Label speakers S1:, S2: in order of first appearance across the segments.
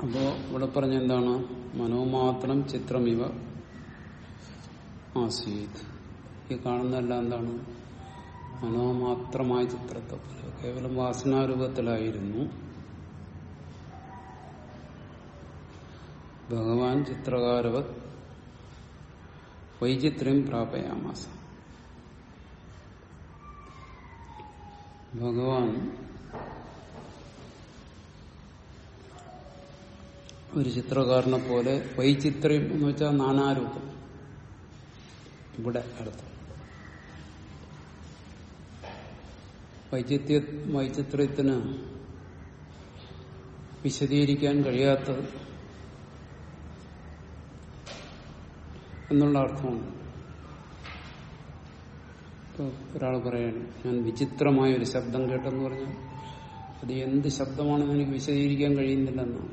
S1: അപ്പോ ഇവിടെ പറഞ്ഞ എന്താണ് മനോമാത്രം ചിത്രമിവ ആസീത് ഈ കാണുന്നതെല്ലാം എന്താണ് മനോമാത്രമായ ചിത്രത്തെ പോലെ കേവലം വാസനാരൂപത്തിലായിരുന്നു ഭഗവാൻ ചിത്രകാരവത് വൈചിത്ര്യം പ്രാപയാമാസ ഭഗവാൻ ഒരു ചിത്രകാരനെ പോലെ വൈചിത്ര്യം എന്ന് വെച്ചാൽ നാനാരൂപം ഇവിടെ അർത്ഥം വൈചിത്യ വൈചിത്രത്തിന് വിശദീകരിക്കാൻ കഴിയാത്തത് എന്നുള്ള അർത്ഥമാണ് ഇപ്പൊ ഒരാൾ പറയാണ് ഞാൻ വിചിത്രമായ ഒരു ശബ്ദം കേട്ടെന്ന് പറഞ്ഞാൽ അത് എന്ത് ശബ്ദമാണെന്ന് എനിക്ക് വിശദീകരിക്കാൻ കഴിയുന്നില്ലെന്നാണ്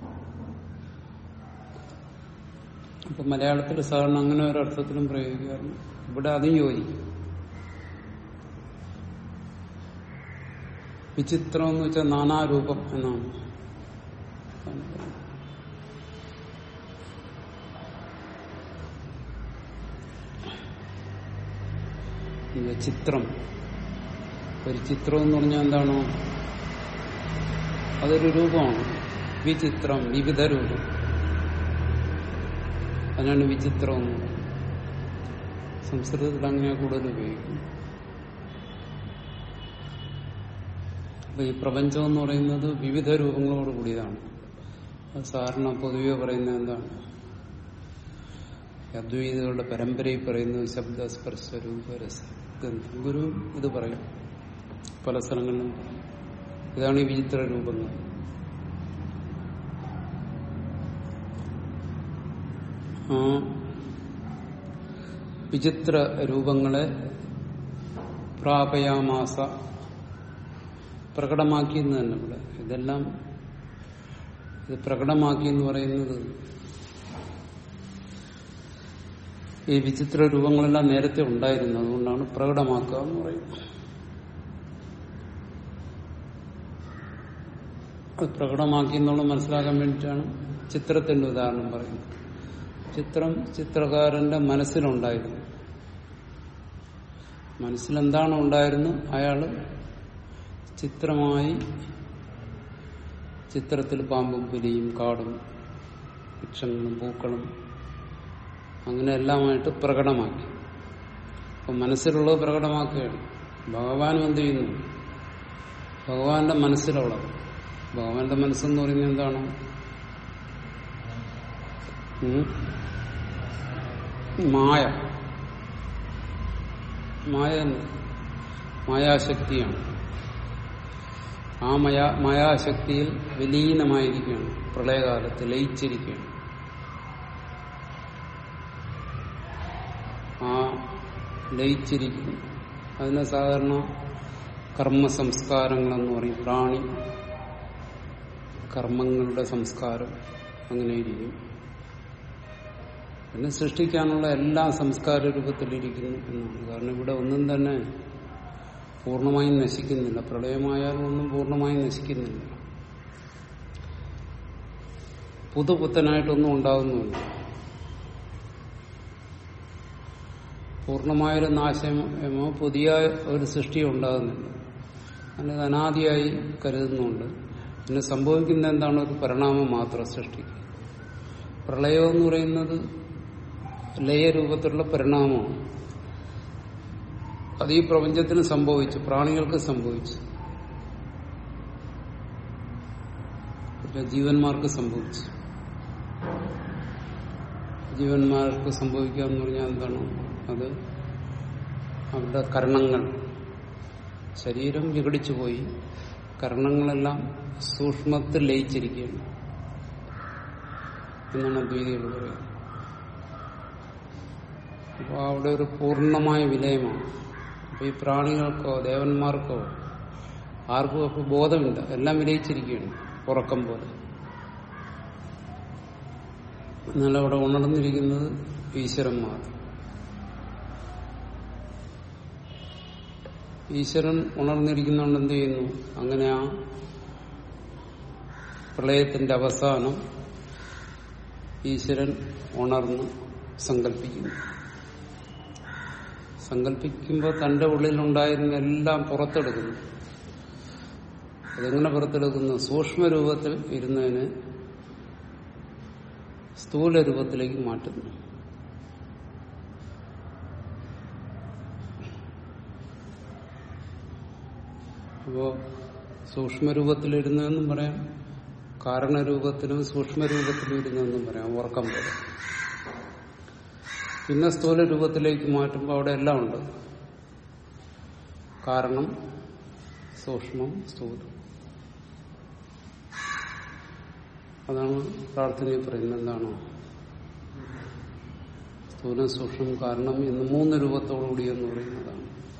S1: അപ്പൊ മലയാളത്തിൽ സാധാരണ അങ്ങനെ ഒരർത്ഥത്തിലും പ്രയോഗിക്കാറുണ്ട് ഇവിടെ അതും യോജിക്കും വിചിത്രം എന്ന് വെച്ചാൽ നാനാരൂപം എന്നാണ് ചിത്രം ഒരു ചിത്രം എന്ന് പറഞ്ഞാൽ എന്താണോ അതൊരു രൂപമാണ് വിചിത്രം വിവിധ രൂപം അതിനാണ് വിചിത്രം എന്ന് പറയുന്നത് സംസ്കൃതത്തിൽ അങ്ങനെ കൂടുതൽ ഉപയോഗിക്കും അപ്പൊ ഈ പ്രപഞ്ചം എന്ന് പറയുന്നത് വിവിധ രൂപങ്ങളോട് കൂടിയതാണ് അത് സാധാരണ പൊതുവെ പറയുന്നത് എന്താണ് അദ്വൈതകളുടെ പരമ്പരയിൽ പറയുന്നത് ശബ്ദ സ്പർശ രൂപരസ ഗന്ധം ഗുരു ഇത് പറയും പല സ്ഥലങ്ങളിലും പറയും ഇതാണ് ഈ വിചിത്ര രൂപങ്ങൾ ആ വിചിത്ര രൂപങ്ങളെ പ്രാപയാമാസ പ്രകടമാക്കിയെന്ന് തന്നെ ഇവിടെ ഇതെല്ലാം ഇത് പ്രകടമാക്കി എന്ന് പറയുന്നത് ഈ വിചിത്ര രൂപങ്ങളെല്ലാം നേരത്തെ ഉണ്ടായിരുന്നു അതുകൊണ്ടാണ് പ്രകടമാക്കുക എന്ന് പറയുന്നത് അത് പ്രകടമാക്കി എന്നുള്ള മനസ്സിലാക്കാൻ വേണ്ടിയിട്ടാണ് ചിത്രത്തിന്റെ ഉദാഹരണം പറയുന്നത് ചിത്രം ചിത്രകാരന്റെ മനസ്സിലുണ്ടായിരുന്നു മനസ്സിലെന്താണോ ഉണ്ടായിരുന്നു അയാള് ചിത്രമായി ചിത്രത്തിൽ പാമ്പും പുലിയും കാടും വൃക്ഷങ്ങളും പൂക്കളും അങ്ങനെ എല്ലാമായിട്ട് പ്രകടമാക്കി അപ്പൊ മനസ്സിലുള്ളത് പ്രകടമാക്കുകയാണ് ഭഗവാനും എന്ത് ചെയ്യുന്നു ഭഗവാന്റെ മനസ്സിലുള്ളത് ഭഗവാന്റെ മനസ്സെന്ന് പറയുന്നത് എന്താണ് മായ മായ മായാശക്തിയാണ് ആ മയാ മായാശക്തിയിൽ വിലീനമായിരിക്കുകയാണ് പ്രളയകാലത്ത് ലയിച്ചിരിക്കുകയാണ് ആ ലയിച്ചിരിക്കുന്നു അതിനെ സാധാരണ കർമ്മ സംസ്കാരങ്ങളെന്ന് പറയും പ്രാണി കർമ്മങ്ങളുടെ സംസ്കാരം അങ്ങനെയിരിക്കും പിന്നെ സൃഷ്ടിക്കാനുള്ള എല്ലാ സംസ്കാര രൂപത്തിലിരിക്കുന്നു എന്നാണ് കാരണം ഇവിടെ ഒന്നും തന്നെ പൂർണ്ണമായും നശിക്കുന്നില്ല പ്രളയമായാലും ഒന്നും പൂർണ്ണമായും നശിക്കുന്നില്ല പുതുപുത്തനായിട്ടൊന്നും ഉണ്ടാകുന്നുമില്ല പൂർണ്ണമായൊരു നാശമോ പുതിയ ഒരു സൃഷ്ടി ഉണ്ടാകുന്നില്ല അതിന് അനാദിയായി കരുതുന്നുണ്ട് പിന്നെ സംഭവിക്കുന്ന എന്താണ് ഒരു പരിണാമം മാത്രം സൃഷ്ടിക്കുക പ്രളയം എന്ന് പറയുന്നത് ലയരൂപത്തിലുള്ള പരിണാമമാണ് അത് ഈ പ്രപഞ്ചത്തിന് സംഭവിച്ചു പ്രാണികൾക്ക് സംഭവിച്ചു ജീവന്മാർക്ക് സംഭവിച്ചു ജീവന്മാർക്ക് സംഭവിക്കുക എന്ന് പറഞ്ഞാൽ എന്താണ് അത് അവരുടെ കർണങ്ങൾ ശരീരം വിഘടിച്ചു പോയി കർണങ്ങളെല്ലാം സൂക്ഷ്മത്തിൽ ലയിച്ചിരിക്കുകയാണ് എന്നാണ് അദ്വൈതികൾ പറയുന്നത് അപ്പോൾ അവിടെ ഒരു പൂർണ്ണമായ വിലയമാണ് അപ്പൊ ഈ പ്രാണികൾക്കോ ദേവന്മാർക്കോ ആർക്കും അപ്പോൾ ബോധമില്ല എല്ലാം വിലയിച്ചിരിക്കുകയാണ് ഉറക്കം പോലെ എന്നാൽ അവിടെ ഉണർന്നിരിക്കുന്നത് ഈശ്വരൻ മാത്രം ഈശ്വരൻ ഉണർന്നിരിക്കുന്നതുകൊണ്ട് എന്ത് ചെയ്യുന്നു അങ്ങനെ ആ പ്രളയത്തിന്റെ അവസാനം ഈശ്വരൻ ഉണർന്ന് സങ്കല്പിക്കുന്നു സങ്കല്പിക്കുമ്പോൾ തന്റെ ഉള്ളിലുണ്ടായിരുന്ന എല്ലാം പുറത്തെടുക്കുന്നു അതെങ്ങനെ പുറത്തെടുക്കുന്നു സൂക്ഷ്മരൂപത്തിൽ ഇരുന്നതിന് സ്ഥൂല രൂപത്തിലേക്ക് മാറ്റുന്നു അപ്പോ സൂക്ഷ്മരൂപത്തിലിരുന്നെന്നും പറയാം കാരണരൂപത്തിലും സൂക്ഷ്മരൂപത്തിലും ഇരുന്നെന്നും പറയാം ഉറക്കം പോലെ പിന്നെ സ്ഥൂല രൂപത്തിലേക്ക് മാറ്റുമ്പോൾ അവിടെ എല്ലാം ഉണ്ട് കാരണം സൂക്ഷ്മം സ്ഥൂലം അതാണ് പ്രാർത്ഥനയിൽ പറയുന്നത് എന്താണോ സ്ഥൂലം സൂക്ഷ്മം കാരണം എന്ന് മൂന്ന് രൂപത്തോടുകൂടി എന്ന് പറയുന്നതാണ്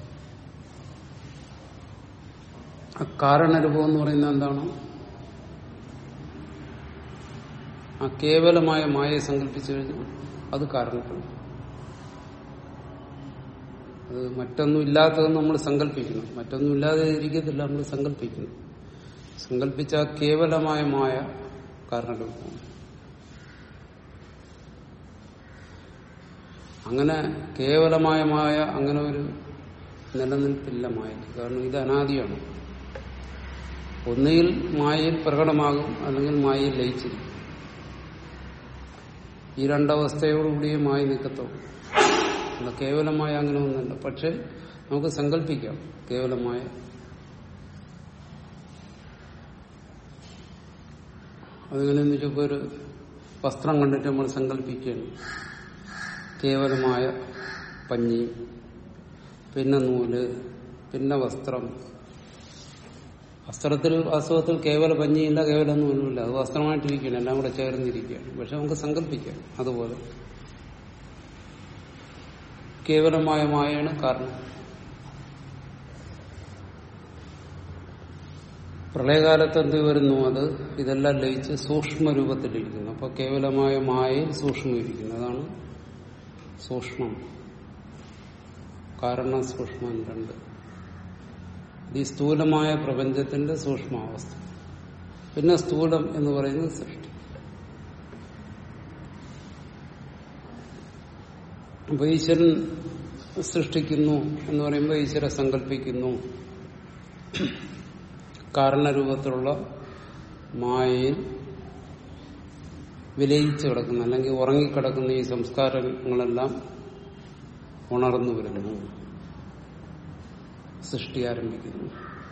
S1: ആ കാരണരൂപം എന്ന് പറയുന്നത് എന്താണ് ആ കേവലമായ മായയെ സങ്കല്പിച്ചു കഴിഞ്ഞാൽ അത് കാരണപ്പെടും അത് മറ്റൊന്നും ഇല്ലാത്തത് നമ്മൾ സങ്കല്പിക്കണം മറ്റൊന്നും ഇല്ലാതെ ഇരിക്കത്തില്ല നമ്മൾ സങ്കല്പിക്കണം സങ്കല്പിച്ച ആ കേവലമായ മായ കാരണരൂപമാണ് അങ്ങനെ കേവലമായ മായ അങ്ങനെ ഒരു നിലനിൽപ്പില്ല മായക്ക് കാരണം ഇത് അനാദിയാണ് ഒന്നുകിൽ മായയിൽ പ്രകടമാകും അല്ലെങ്കിൽ മായയിൽ ലയിച്ചിരിക്കും ഈ രണ്ടവസ്ഥയോടുകൂടിയേ മായ നിൽക്കത്തുള്ളൂ അല്ല കേവലമായ അങ്ങനെ ഒന്നുമില്ല പക്ഷെ നമുക്ക് സങ്കല്പിക്കാം കേവലമായ അതെങ്ങനെയെന്ന് വെച്ചപ്പോൾ ഒരു വസ്ത്രം കണ്ടിട്ട് നമ്മൾ സങ്കല്പിക്കുകയാണ് കേവലമായ പഞ്ഞി പിന്നെ നൂല് പിന്നെ വസ്ത്രം വസ്ത്രത്തിൽ വാസ്തവത്തിൽ കേവല പഞ്ഞിയില്ല കേവല നൂലുമില്ല അത് വസ്ത്രമായിട്ടിരിക്കുകയാണ് എല്ലാം കൂടെ ചേർന്നിരിക്കുകയാണ് പക്ഷെ നമുക്ക് സങ്കല്പിക്കാം അതുപോലെ കേവലമായ മായയാണ് കാരണം പ്രളയകാലത്ത് എന്ത് വരുന്നു അത് ഇതെല്ലാം ലയിച്ച് സൂക്ഷ്മ രൂപത്തിലിരിക്കുന്നു അപ്പൊ കേവലമായ മായയിൽ സൂക്ഷ്മം ഇരിക്കുന്നു അതാണ് സൂക്ഷ്മം കാരണം സൂക്ഷ്മം രണ്ട് ഈ സ്ഥൂലമായ പ്രപഞ്ചത്തിന്റെ സൂക്ഷ്മാവസ്ഥ പിന്നെ സ്ഥൂലം എന്ന് പറയുന്നത് സൃഷ്ടി അപ്പൊ ഈശ്വരൻ സൃഷ്ടിക്കുന്നു എന്ന് പറയുമ്പോൾ ഈശ്വര സങ്കല്പിക്കുന്നു കാരണരൂപത്തിലുള്ള മായയിൽ വിലയിച്ചു കിടക്കുന്ന അല്ലെങ്കിൽ ഉറങ്ങിക്കിടക്കുന്ന ഈ സംസ്കാരങ്ങളെല്ലാം ഉണർന്നു വരുന്നു സൃഷ്ടി ആരംഭിക്കുന്നു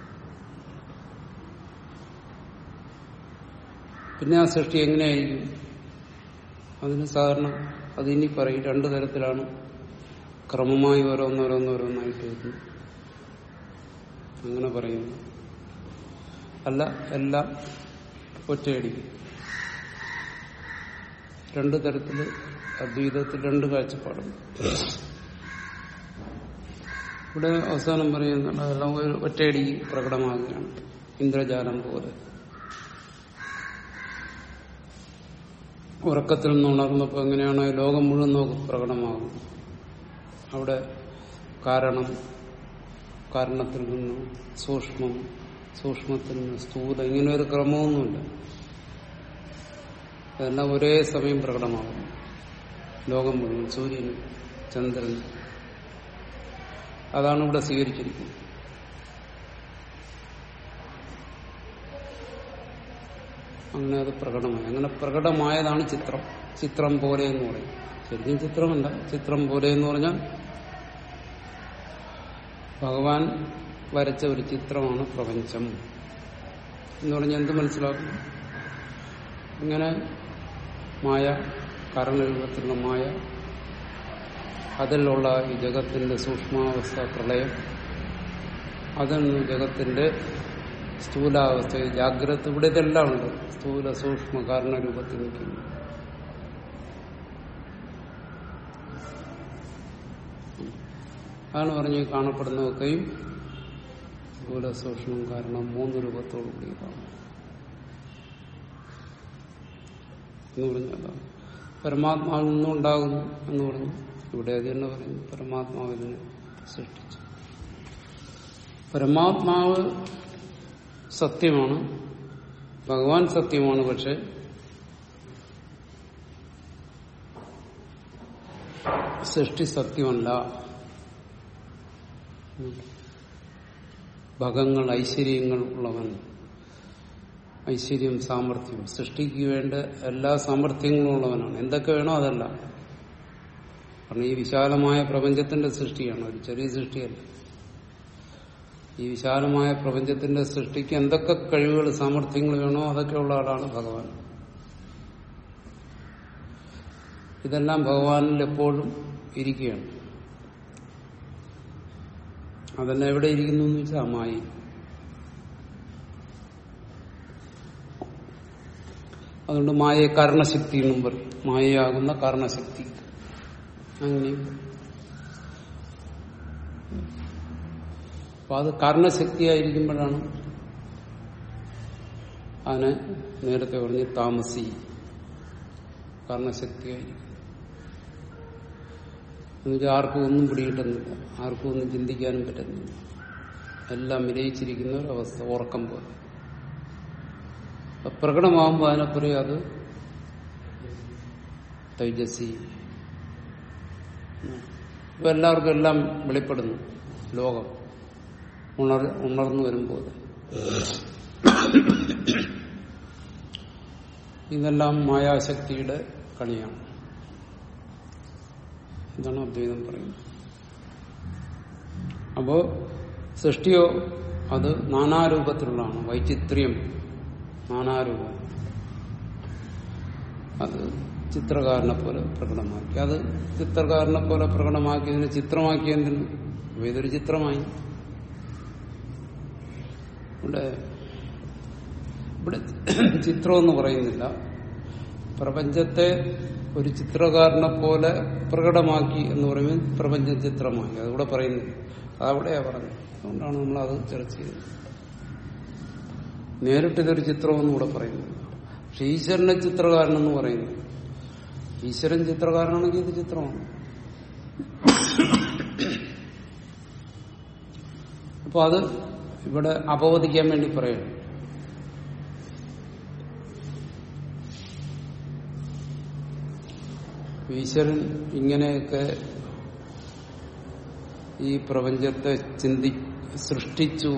S1: പിന്നെ ആ സൃഷ്ടി എങ്ങനെയായിരിക്കും അതിന് സാധാരണ അതിനി പറയും രണ്ടു തരത്തിലാണ് ക്രമമായി ഓരോന്നോരോന്നോരോന്നായിട്ട് വരുന്നു അങ്ങനെ പറയുന്നു അല്ല എല്ലാം ഒറ്റയടിക്കും രണ്ടു തരത്തില് അദ്വൈതത്തിൽ രണ്ട് കാഴ്ചപ്പാടുണ്ട് ഇവിടെ അവസാനം പറയുന്നുണ്ട് അതെല്ലാം ഒരു ഒറ്റയടിക്ക് പ്രകടമാകുകയാണ് ഇന്ദ്രജാലം പോലെ ഉറക്കത്തിൽ നിന്ന് ഉണർന്നപ്പോൾ എങ്ങനെയാണോ ഈ ലോകം മുഴുവൻ നോക്ക് പ്രകടമാകും അവിടെ കാരണം കാരണത്തിൽ നിന്ന് സൂക്ഷ്മം സൂക്ഷ്മത്തിൽ നിന്ന് സ്ഥൂല ഇങ്ങനെ ഒരു ക്രമമൊന്നുമില്ല അതെല്ലാം ഒരേ സമയം പ്രകടമാകും ലോകം മുഴുവൻ സൂര്യൻ ചന്ദ്രൻ അതാണ് ഇവിടെ സ്വീകരിച്ചിരിക്കുന്നത് അങ്ങനെ അത് പ്രകടമായി അങ്ങനെ പ്രകടമായതാണ് ചിത്രം ചിത്രം പോലെ എന്ന് പറയും ശരിക്കും ചിത്രമല്ല ചിത്രം പോലെ എന്ന് പറഞ്ഞാൽ ഭഗവാൻ വരച്ച ഒരു ചിത്രമാണ് പ്രപഞ്ചം എന്ന് പറഞ്ഞാൽ എന്ത് മനസ്സിലാക്കും ഇങ്ങനെ മായ കാരണരൂപത്തിലുള്ള മായ അതിലുള്ള ഈ ജഗത്തിന്റെ സൂക്ഷ്മാവസ്ഥ പ്രളയം അതിൽ നിന്ന് ജഗത്തിന്റെ സ്ഥൂലാവസ്ഥ ജാഗ്രത ഇവിടെ ഇതെല്ലാം ഉണ്ട് സ്ഥൂല സൂക്ഷ്മ കാരണരൂപത്തിൽ നിൽക്കുന്നു അതാണ് പറഞ്ഞ് കാണപ്പെടുന്നതൊക്കെയും സ്ഥൂല സൂക്ഷ്മം കാരണം മൂന്ന് രൂപത്തോടു കൂടിയതാണ് എന്ന് പറഞ്ഞതാണ് പരമാത്മാവിൽ നിന്നും ഉണ്ടാകുന്നു എന്ന് പറഞ്ഞു ഇവിടെ അത് തന്നെ പറയുന്നു പരമാത്മാവിനെ സൃഷ്ടിച്ചു പരമാത്മാവ് സത്യമാണ് ഭഗവാൻ സത്യമാണ് പക്ഷെ സൃഷ്ടി സത്യമല്ല ഭഗങ്ങൾ ഐശ്വര്യങ്ങൾ ഉള്ളവൻ ഐശ്വര്യം സാമർഥ്യം സൃഷ്ടിക്ക് വേണ്ട എല്ലാ സാമർഥ്യങ്ങളും ഉള്ളവനാണ് എന്തൊക്കെ വേണോ അതല്ല കാരണം ഈ വിശാലമായ പ്രപഞ്ചത്തിന്റെ സൃഷ്ടിയാണ് ഒരു ചെറിയ സൃഷ്ടിയല്ല ഈ വിശാലമായ പ്രപഞ്ചത്തിന്റെ സൃഷ്ടിക്ക് എന്തൊക്കെ കഴിവുകൾ സാമർഥ്യങ്ങൾ വേണോ അതൊക്കെ ഉള്ള ആളാണ് ഭഗവാൻ ഇതെല്ലാം ഭഗവാനിൽ എപ്പോഴും ഇരിക്കുകയാണ് അതെല്ലാം എവിടെ ഇരിക്കുന്നു എന്ന് വെച്ചാൽ അമ്മായി അതുകൊണ്ട് മായയെ കാരണശക്തി എന്നും പറയും മായയാകുന്ന കാരണശക്തി അങ്ങനെ അപ്പൊ അത് കാരണശക്തിയായിരിക്കുമ്പോഴാണ് അതിനെ നേരത്തെ പറഞ്ഞ് താമസി കാരണശക്തിയായിരിക്കും എന്നുവെച്ചാൽ ആർക്കും ഒന്നും പിടികിട്ടുന്നില്ല ആർക്കും ഒന്നും ചിന്തിക്കാനും പറ്റുന്നില്ല എല്ലാം വിലയിച്ചിരിക്കുന്ന ഒരവസ്ഥ ഉറക്കം പോലെ അപ്പൊ പ്രകടമാകുമ്പോൾ അതിനെ പറയും അത് തൈജസി ഇപ്പൊ എല്ലാവർക്കും എല്ലാം വെളിപ്പെടുന്നു ലോകം ഉണർ ഉണർന്നു വരുമ്പോൾ ഇതെല്ലാം മായാശക്തിയുടെ കളിയാണ് ഇതാണ് അദ്വൈതം പറയുന്നത് അപ്പോ സൃഷ്ടിയോ അത് നാനാരൂപത്തിലുള്ളതാണ് വൈചിത്ര്യം നാനാരൂപം അത് ചിത്രകാരനെ പോലെ പ്രകടമാക്കി അത് ചിത്രകാരനെ പോലെ പ്രകടമാക്കിയതിന് ചിത്രമാക്കിയതിന് ഇതൊരു ചിത്രമായി ഇവിടെ ഇവിടെ ചിത്രമെന്ന് പറയുന്നില്ല പ്രപഞ്ചത്തെ ഒരു ചിത്രകാരനെ പോലെ പ്രകടമാക്കി എന്ന് പറയുമ്പോൾ പ്രപഞ്ച ചിത്രമായി അതിവിടെ പറയുന്നു അതവിടെയാ പറഞ്ഞത് അതുകൊണ്ടാണ് നമ്മൾ അത് ചർച്ച ചെയ്തത് നേരിട്ട് ഇതൊരു ചിത്രമെന്ന് ഇവിടെ പറയുന്നു പക്ഷെ ഈശ്വരനെ ചിത്രകാരനെന്ന് പറയുന്നു ഈശ്വരൻ ചിത്രകാരനാണെങ്കിൽ ഇത് ചിത്രമാണ് അപ്പൊ അത് ഇവിടെ അപവദിക്കാൻ വേണ്ടി പറയണം ഈശ്വരൻ ഇങ്ങനെയൊക്കെ ഈ പ്രപഞ്ചത്തെ ചിന്തി സൃഷ്ടിച്ചു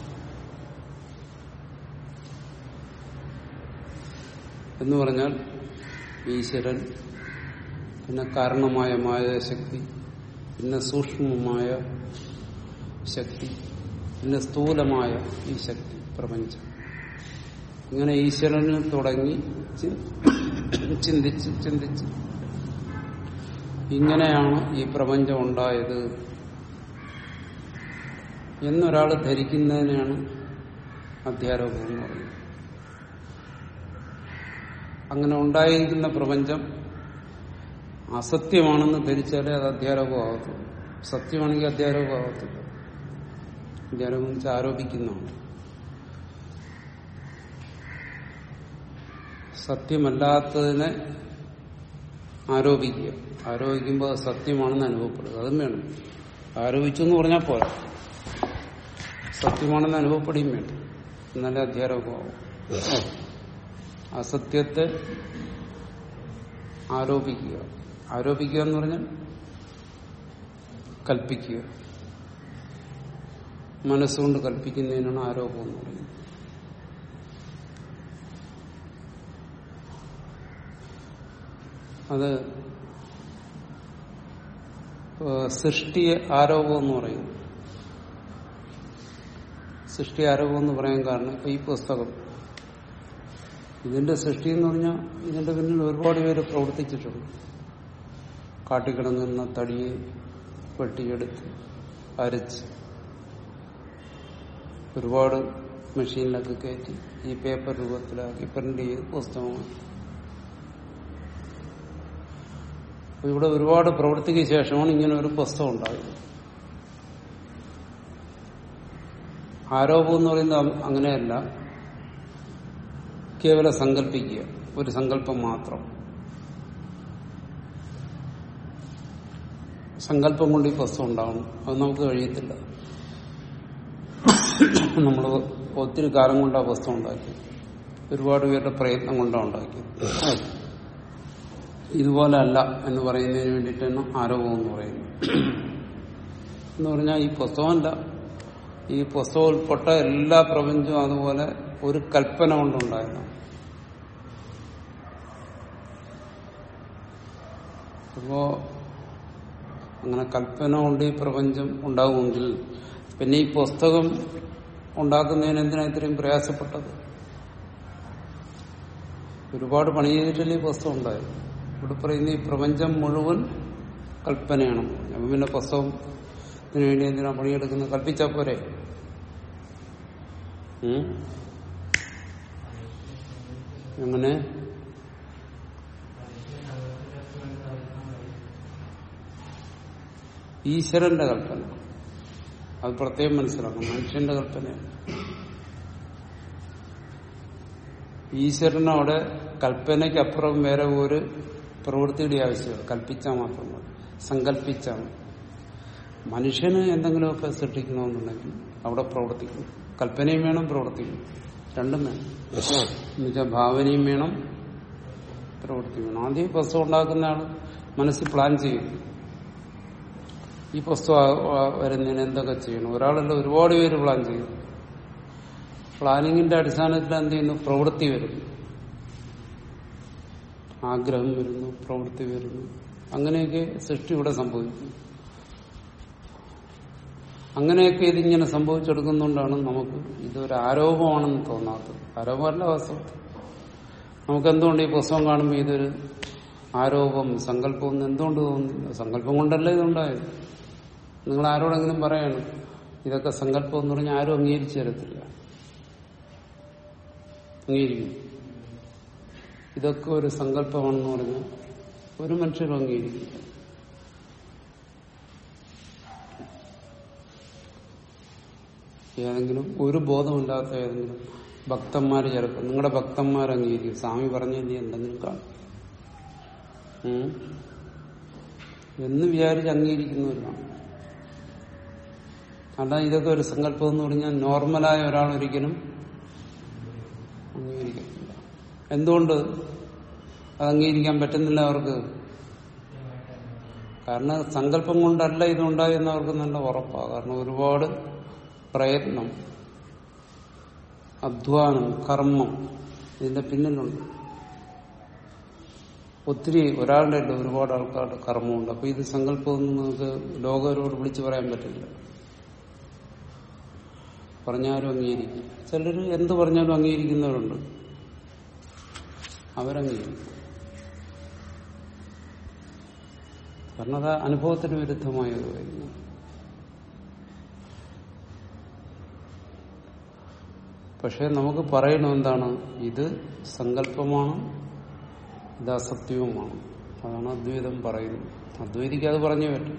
S1: എന്ന് പറഞ്ഞാൽ ഈശ്വരൻ പിന്നെ കാരണമായ മായാശക്തി പിന്നെ സൂക്ഷ്മമായ ശക്തി പിന്നെ സ്ഥൂലമായ ഈ ശക്തി പ്രപഞ്ചം ഇങ്ങനെ ഈശ്വരന് തുടങ്ങി ചിന്തിച്ച് ചിന്തിച്ച് ഇങ്ങനെയാണ് ഈ പ്രപഞ്ചം ഉണ്ടായത് എന്നൊരാൾ ധരിക്കുന്നതിനാണ് അധ്യാരോപം എന്ന് പറയുന്നത് അങ്ങനെ ഉണ്ടായിരിക്കുന്ന പ്രപഞ്ചം അസത്യമാണെന്ന് ധരിച്ചാലേ അത് അധ്യാരോപമാകത്തുള്ളൂ സത്യമാണെങ്കിൽ അധ്യാരോപമാകത്തില്ല അധ്യാരോപം വെച്ചാൽ ആരോപിക്കുന്നതാണ് സത്യമല്ലാത്തതിനെ ആരോപിക്കുക ആരോപിക്കുമ്പോൾ അത് സത്യമാണെന്ന് അനുഭവപ്പെടുക അതും വേണം ആരോപിച്ചു എന്ന് പറഞ്ഞാൽ പോരാ സത്യമാണെന്ന് അനുഭവപ്പെടുകയും വേണം എന്നാലേ അധ്യാരോപമാവും അസത്യത്തെ ആരോപിക്കുക ആരോപിക്കുക എന്ന് പറഞ്ഞാൽ കൽപ്പിക്കുക മനസ്സുകൊണ്ട് കൽപ്പിക്കുന്നതിനാണ് ആരോപം എന്ന് പറയുന്നത് അത് സൃഷ്ടി ആരോപം എന്ന് പറയുന്നു സൃഷ്ടി ആരോപം എന്ന് പറയാൻ കാരണം ഇപ്പൊ ഈ പുസ്തകം ഇതിന്റെ സൃഷ്ടി എന്ന് പറഞ്ഞാൽ ഇതിന്റെ പിന്നിൽ ഒരുപാട് പേര് പ്രവർത്തിച്ചിട്ടുണ്ട് കാട്ടിക്കിടങ്ങുന്ന തടിയെ വെട്ടിയെടുത്ത് അരച്ച് ഒരുപാട് മെഷീനിലൊക്കെ കയറ്റി ഈ പേപ്പർ രൂപത്തിലാക്കി പ്രിന്റ് ചെയ്ത് പുസ്തകമാക്കി ഇവിടെ ഒരുപാട് പ്രവൃത്തിക്ക് ശേഷമാണ് ഇങ്ങനെ ഒരു പുസ്തകം ഉണ്ടായത് ആരോപം എന്ന് പറയുന്നത് അങ്ങനെയല്ല കേവലം സങ്കല്പിക്കുക ഒരു സങ്കല്പം മാത്രം സങ്കല്പം കൊണ്ട് ഈ പുസ്തകം ഉണ്ടാവണം അത് നമുക്ക് കഴിയത്തില്ല നമ്മൾ ഒത്തിരി കാലം കൊണ്ട് ആ പുസ്തകം ഉണ്ടാക്കി ഒരുപാട് പേരുടെ പ്രയത്നം കൊണ്ടാണ് ഉണ്ടാക്കിയത് ഇതുപോലെ അല്ല എന്ന് പറയുന്നതിന് വേണ്ടിയിട്ടാണ് ആരോപം എന്ന് പറയുന്നത് എന്ന് പറഞ്ഞാൽ ഈ പുസ്തകമല്ല ഈ പുസ്തകം ഉൾപ്പെട്ട എല്ലാ പ്രപഞ്ചവും അതുപോലെ ഒരു കൽപ്പന കൊണ്ടുണ്ടായതാണ് അപ്പോ അങ്ങനെ കൽപ്പന കൊണ്ട് ഈ പ്രപഞ്ചം ഉണ്ടാകുമെങ്കിൽ പിന്നെ ഈ പുസ്തകം ഉണ്ടാക്കുന്നതിന് എന്തിനാ ഇത്രയും പ്രയാസപ്പെട്ടത് ഒരുപാട് പണി ചെയ്തിട്ടല്ലേ ഈ പുസ്തകം ഉണ്ടായത് ഇവിടെ പറയുന്ന ഈ പ്രപഞ്ചം മുഴുവൻ കൽപ്പനയാണ് അപ്പൊ പിന്നെ പുസ്തകത്തിന് വേണ്ടി എന്തിനാ പണിയെടുക്കുന്നത് കൽപ്പിച്ചാ പോരെ ഉം? അങ്ങനെ ഈശ്വരന്റെ കൽപ്പന അത് പ്രത്യേകം മനസ്സിലാക്കണം മനുഷ്യന്റെ കൽപ്പനയാണ് ഈശ്വരനവിടെ കൽപ്പനയ്ക്കപ്പുറം വേറെ ഒരു പ്രവൃത്തിയുടെ ആവശ്യമില്ല കൽപ്പിച്ചാൽ മാത്രം മതി സങ്കല്പിച്ചാൽ മതി മനുഷ്യന് എന്തെങ്കിലുമൊക്കെ സൃഷ്ടിക്കണമെന്നുണ്ടെങ്കിൽ അവിടെ പ്രവർത്തിക്കണം കൽപ്പനയും വേണം പ്രവർത്തിക്കണം രണ്ടും വേണം എന്നുവെച്ചാൽ ഭാവനയും വേണം പ്രവൃത്തി വേണം ആദ്യം ഈ പുസ്തകം ഉണ്ടാക്കുന്ന ആൾ മനസ്സിൽ പ്ലാൻ ചെയ്യും ഈ പുസ്തകം വരുന്നതിന് എന്തൊക്കെ ചെയ്യണം ഒരാളല്ല ഒരുപാട് പേര് പ്ലാൻ ചെയ്യും പ്ലാനിങ്ങിന്റെ അടിസ്ഥാനത്തിൽ എന്ത് ചെയ്യുന്നു പ്രവൃത്തി വരുന്നു ആഗ്രഹം വരുന്നു പ്രവൃത്തി വരുന്നു അങ്ങനെയൊക്കെ സൃഷ്ടി ഇവിടെ സംഭവിക്കുന്നു അങ്ങനെയൊക്കെ ഇതിങ്ങനെ സംഭവിച്ചെടുക്കുന്നതുകൊണ്ടാണ് നമുക്ക് ഇതൊരു ആരോപമാണെന്ന് തോന്നാത്തത് ആരോപമല്ല വാസ്തവത്തിൽ നമുക്ക് എന്തുകൊണ്ട് ഈ പുസ്തകം കാണുമ്പോൾ ഇതൊരു ആരോപം സങ്കല്പം എന്ന് എന്തുകൊണ്ട് തോന്നുന്നില്ല സങ്കല്പം കൊണ്ടല്ലേ ഇതുണ്ടായത് നിങ്ങൾ ആരോടെങ്കിലും പറയാണ് ഇതൊക്കെ സങ്കല്പം എന്ന് പറഞ്ഞാൽ ആരും അംഗീകരിച്ചു തരത്തില്ല അംഗീകരിക്കും ഇതൊക്കെ ഒരു സങ്കല്പമാണെന്ന് പറഞ്ഞാൽ ഒരു മനുഷ്യരും അംഗീകരിക്കില്ല ഏതെങ്കിലും ഒരു ബോധമില്ലാത്ത ഏതെങ്കിലും ഭക്തന്മാർ ചിലപ്പോൾ നിങ്ങളുടെ ഭക്തന്മാർ അംഗീകരിക്കും സ്വാമി പറഞ്ഞതിന് എന്തെങ്കിലും കാണും ഉം. എന്ന് വിചാരിച്ച് അംഗീകരിക്കുന്നവരാണ് അല്ല ഇതൊക്കെ ഒരു സങ്കല്പം എന്ന് പറഞ്ഞാൽ നോർമലായ ഒരാൾ ഒരിക്കലും അംഗീകരിക്കത്തില്ല എന്തുകൊണ്ട് അത് അംഗീകരിക്കാൻ പറ്റുന്നില്ല അവർക്ക് കാരണം സങ്കല്പം കൊണ്ടല്ല ഇതുണ്ടായി എന്നവർക്ക് നല്ല ഉറപ്പാണ് കാരണം ഒരുപാട് പ്രയത്നം അധ്വാനം കർമ്മം ഇതിന്റെ പിന്നിലുണ്ട് ഒത്തിരി ഒരാളുടെ അല്ല ഒരുപാട് ആൾക്കാരുടെ കർമ്മമുണ്ട് അപ്പൊ ഇത് സങ്കല്പമൊന്നും നമുക്ക് ലോകരോട് വിളിച്ചു പറയാൻ പറ്റില്ല പറഞ്ഞാലും അംഗീകരിക്കും ചിലർ എന്ത് പറഞ്ഞാലും അംഗീകരിക്കുന്നവരുണ്ട് അവരംഗീകരിക്കും കാരണം അത് അനുഭവത്തിന് വിരുദ്ധമായ ഒരു കാര്യമാണ് പക്ഷെ നമുക്ക് പറയണം എന്താണ് ഇത് സങ്കല്പമാണ് ഇത് അസത്യവുമാണ് അതാണ് അദ്വൈതം പറയുന്നത് അദ്വൈതിക്ക് അത് പറഞ്ഞേ പറ്റും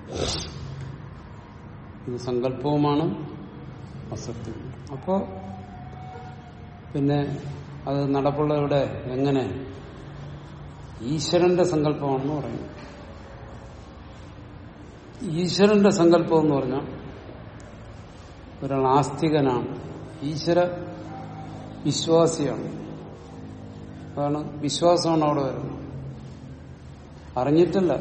S1: ഇത് സങ്കല്പവുമാണ് അസത്യവും അപ്പോ പിന്നെ അത് നടപ്പുള്ള ഇവിടെ എങ്ങനെ ഈശ്വരന്റെ സങ്കല്പമാണെന്ന് പറയുന്നു ഈശ്വരന്റെ സങ്കല്പം എന്ന് പറഞ്ഞാൽ ഒരാൾ ആസ്തികനാണ് ഈശ്വര വിശ്വാസിയാണ് അതാണ് വിശ്വാസമാണ് അവിടെ വരുന്നത് അറിഞ്ഞിട്ടില്ല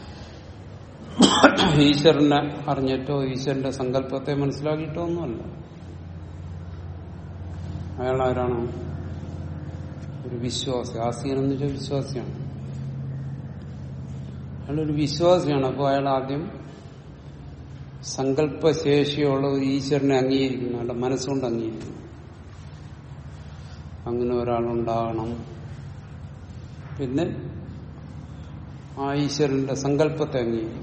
S1: ഈശ്വരനെ അറിഞ്ഞിട്ടോ ഈശ്വരന്റെ സങ്കല്പത്തെ മനസ്സിലാക്കിയിട്ടോ ഒന്നുമല്ല അയാൾ ആരാണ് ഒരു വിശ്വാസി ആസ്തികൻ എന്ന് വെച്ചാൽ വിശ്വാസിയാണ് അയാളൊരു വിശ്വാസിയാണ് അപ്പോൾ അയാൾ ആദ്യം സങ്കല്പശേഷിയുള്ള ഒരു ഈശ്വരനെ അംഗീകരിക്കുന്നു അയാളുടെ മനസ്സുകൊണ്ട് അംഗീകരിക്കുന്നു അങ്ങനെ ഒരാളുണ്ടാകണം പിന്നെ ആ ഈശ്വരന്റെ സങ്കല്പത്തെ അംഗീകരിക്കുന്നു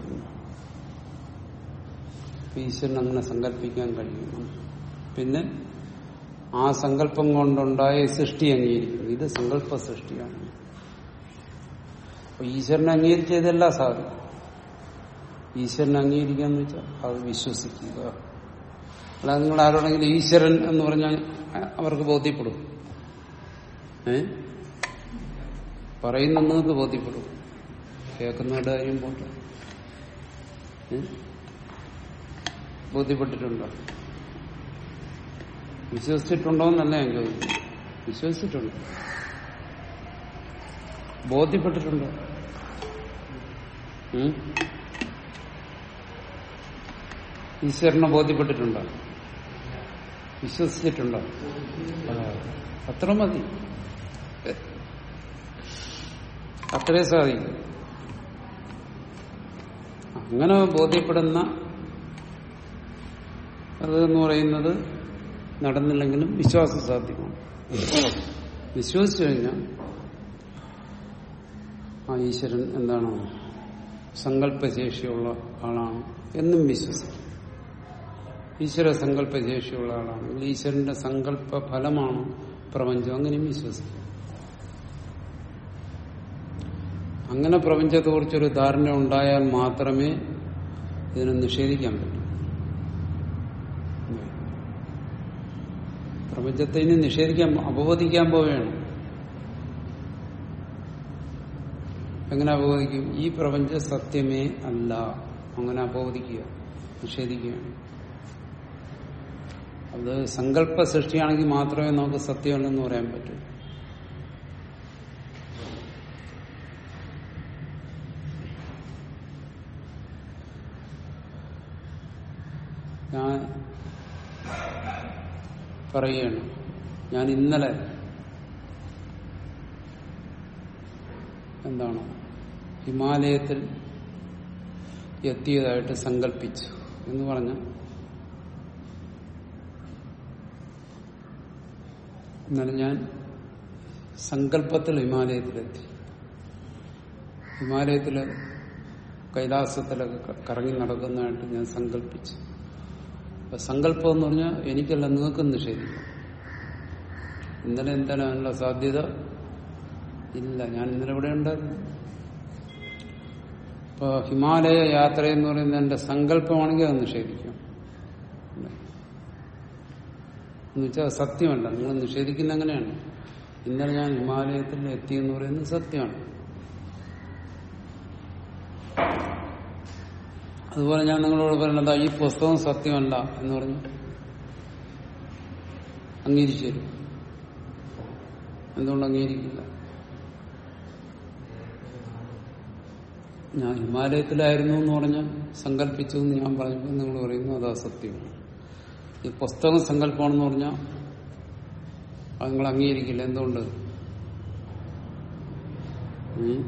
S1: ഈശ്വരൻ അങ്ങനെ സങ്കല്പിക്കാൻ കഴിയണം പിന്നെ ആ സങ്കല്പം കൊണ്ടുണ്ടായ സൃഷ്ടി അംഗീകരിക്കുന്നു ഇത് സങ്കല്പ സൃഷ്ടിയാണ് അപ്പൊ ഈശ്വരനെ അംഗീകരിച്ചതെല്ലാം സാധിക്കും ഈശ്വരനെ അംഗീകരിക്കാന്ന് വെച്ചാൽ അത് വിശ്വസിക്കുക അല്ലാതെ നിങ്ങൾ ആരോടെങ്കിലും ഈശ്വരൻ എന്ന് പറഞ്ഞാൽ അവർക്ക് ബോധ്യപ്പെടും ഏ പറയുന്ന നിങ്ങൾക്ക് ബോധ്യപ്പെടും കേൾക്കുന്നവരുടെ കാര്യം പോട്ടെ ഏ? ബോധ്യപ്പെട്ടിട്ടുണ്ടോ വിശ്വസിച്ചിട്ടുണ്ടോ എന്നല്ല ഞാൻ ചോദിക്കുന്നത് വിശ്വസിച്ചിട്ടുണ്ട് ബോധ്യപ്പെട്ടിട്ടുണ്ട് ഉം? ഈശ്വരനെ ബോധ്യപ്പെട്ടിട്ടുണ്ടോ വിശ്വസിച്ചിട്ടുണ്ടോ ആ, അത്ര മതി അത്രേ സാധിക്കും അങ്ങനെ ബോധ്യപ്പെടുന്ന അത് എന്ന് പറയുന്നത് നടന്നില്ലെങ്കിലും വിശ്വാസം സാധ്യമാണ് വിശ്വസിച്ചു കഴിഞ്ഞാൽ ആ ഈശ്വരൻ എന്താണ് സങ്കല്പശേഷിയുള്ള ആളാണ് എന്നും വിശ്വസിക്കും ഈശ്വര സങ്കല്പശേഷിയുള്ള ആളാണെങ്കിൽ ഈശ്വരന്റെ സങ്കല്പ ഫലമാണ് പ്രപഞ്ചം അങ്ങനെയും വിശ്വസിക്കും അങ്ങനെ പ്രപഞ്ചത്തെക്കുറിച്ചൊരു ധാരണ ഉണ്ടായാൽ മാത്രമേ ഇതിനെ നിഷേധിക്കാൻ പറ്റൂ പ്രപഞ്ചത്തെ ഇനി നിഷേധിക്കാൻ അപവദിക്കാൻ പോവുകയാണ് എങ്ങനെ അപവദിക്കും ഈ പ്രപഞ്ച സത്യമേ അല്ല അങ്ങനെ അപവദിക്കുക നിഷേധിക്കുകയാണ് അത് സങ്കല്പ സൃഷ്ടിയാണെങ്കിൽ മാത്രമേ നമുക്ക് സത്യമല്ലെന്ന് പറയാൻ പറ്റൂ ഞാൻ പറയുകയാണ് ഞാൻ ഇന്നലെ എന്താണ് ഹിമാലയത്തിൽ എത്തിയതായിട്ട് സങ്കല്പിച്ചു എന്ന് പറഞ്ഞ ഇന്നലെ ഞാൻ സങ്കല്പത്തിൽ ഹിമാലയത്തിലെത്തി ഹിമാലയത്തില് കൈലാസത്തിലൊക്കെ ക- കറങ്ങി നടക്കുന്നതായിട്ട് ഞാൻ സങ്കല്പിച്ചു അപ്പൊ സങ്കല്പം എന്ന് പറഞ്ഞാൽ എനിക്കല്ല നിങ്ങൾക്കും നിഷേധിക്കാം ഇന്നലെ എന്താണ് അതിനുള്ള സാധ്യത ഇല്ല ഞാൻ ഇന്നലെ ഇവിടെ ഉണ്ടായിരുന്നു ഇപ്പൊ ഹിമാലയ യാത്ര എന്ന് പറയുന്നത് എന്റെ സങ്കല്പമാണെങ്കിൽ അത് നിഷേധിക്കാം എന്നുവെച്ചാൽ സത്യമല്ല നിങ്ങൾ നിഷേധിക്കുന്ന അങ്ങനെയാണ് ഇന്നലെ ഞാൻ ഹിമാലയത്തിൽ എത്തി എന്ന് പറയുന്നത് സത്യമാണ് അതുപോലെ ഞാൻ നിങ്ങളോട് പറയുന്നത് ഈ പുസ്തകം സത്യമല്ല എന്ന് പറഞ്ഞു അംഗീകരിച്ചു തരും എന്തുകൊണ്ട് അംഗീകരിക്കില്ല ഞാൻ ഹിമാലയത്തിലായിരുന്നു എന്ന് പറഞ്ഞാൽ സങ്കല്പിച്ചു എന്ന് ഞാൻ പറഞ്ഞപ്പോൾ നിങ്ങൾ പറയുന്നു അത് അസത്യമാണ് ഈ പുസ്തകം സങ്കല്പമാണെന്ന് പറഞ്ഞാൽ അത് നിങ്ങൾ അംഗീകരിക്കില്ല എന്തുകൊണ്ട് ഉം?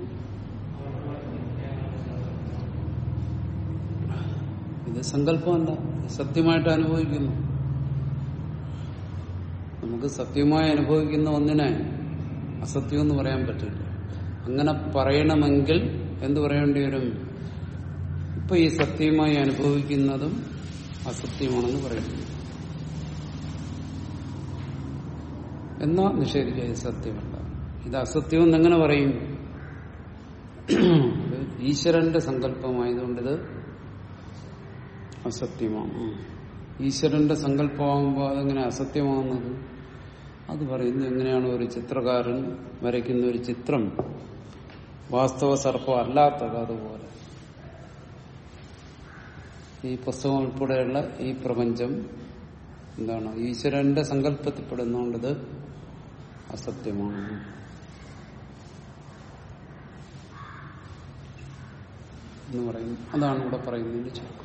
S1: ഇത് സങ്കല്പമല്ല സത്യമായിട്ട് അനുഭവിക്കുന്നു നമുക്ക് സത്യമായി അനുഭവിക്കുന്ന ഒന്നിനെ അസത്യം എന്ന് പറയാൻ പറ്റില്ല അങ്ങനെ പറയണമെങ്കിൽ എന്ത് പറയേണ്ടി വരും ഇപ്പൊ ഈ സത്യമായി അനുഭവിക്കുന്നതും അസത്യമാണെന്ന് പറയേണ്ടി വരും എന്നാ നിഷേധിക്കുക ഇത് സത്യമല്ല ഇത് അസത്യം എന്നെങ്ങനെ പറയും ഇത് ഈശ്വരന്റെ സങ്കല്പമായതുകൊണ്ട് ഇത് അസത്യമാണ് ഈശ്വരന്റെ സങ്കല്പമാകുമ്പോൾ അതെങ്ങനെ അസത്യമാകുന്നത് അത് പറയുന്നത് എങ്ങനെയാണ് ഒരു ചിത്രകാരൻ വരയ്ക്കുന്ന ഒരു ചിത്രം വാസ്തവ സർപ്പം അല്ലാത്തത് അതുപോലെ ഈ പുസ്തകം ഉൾപ്പെടെയുള്ള ഈ പ്രപഞ്ചം എന്താണ് ഈശ്വരന്റെ സങ്കല്പത്തിൽപ്പെടുന്നതുകൊണ്ടത് അസത്യമാണ് എന്ന് പറയുന്നു അതാണ് ഇവിടെ പറയുന്നതിന്റെ ചുരുക്കം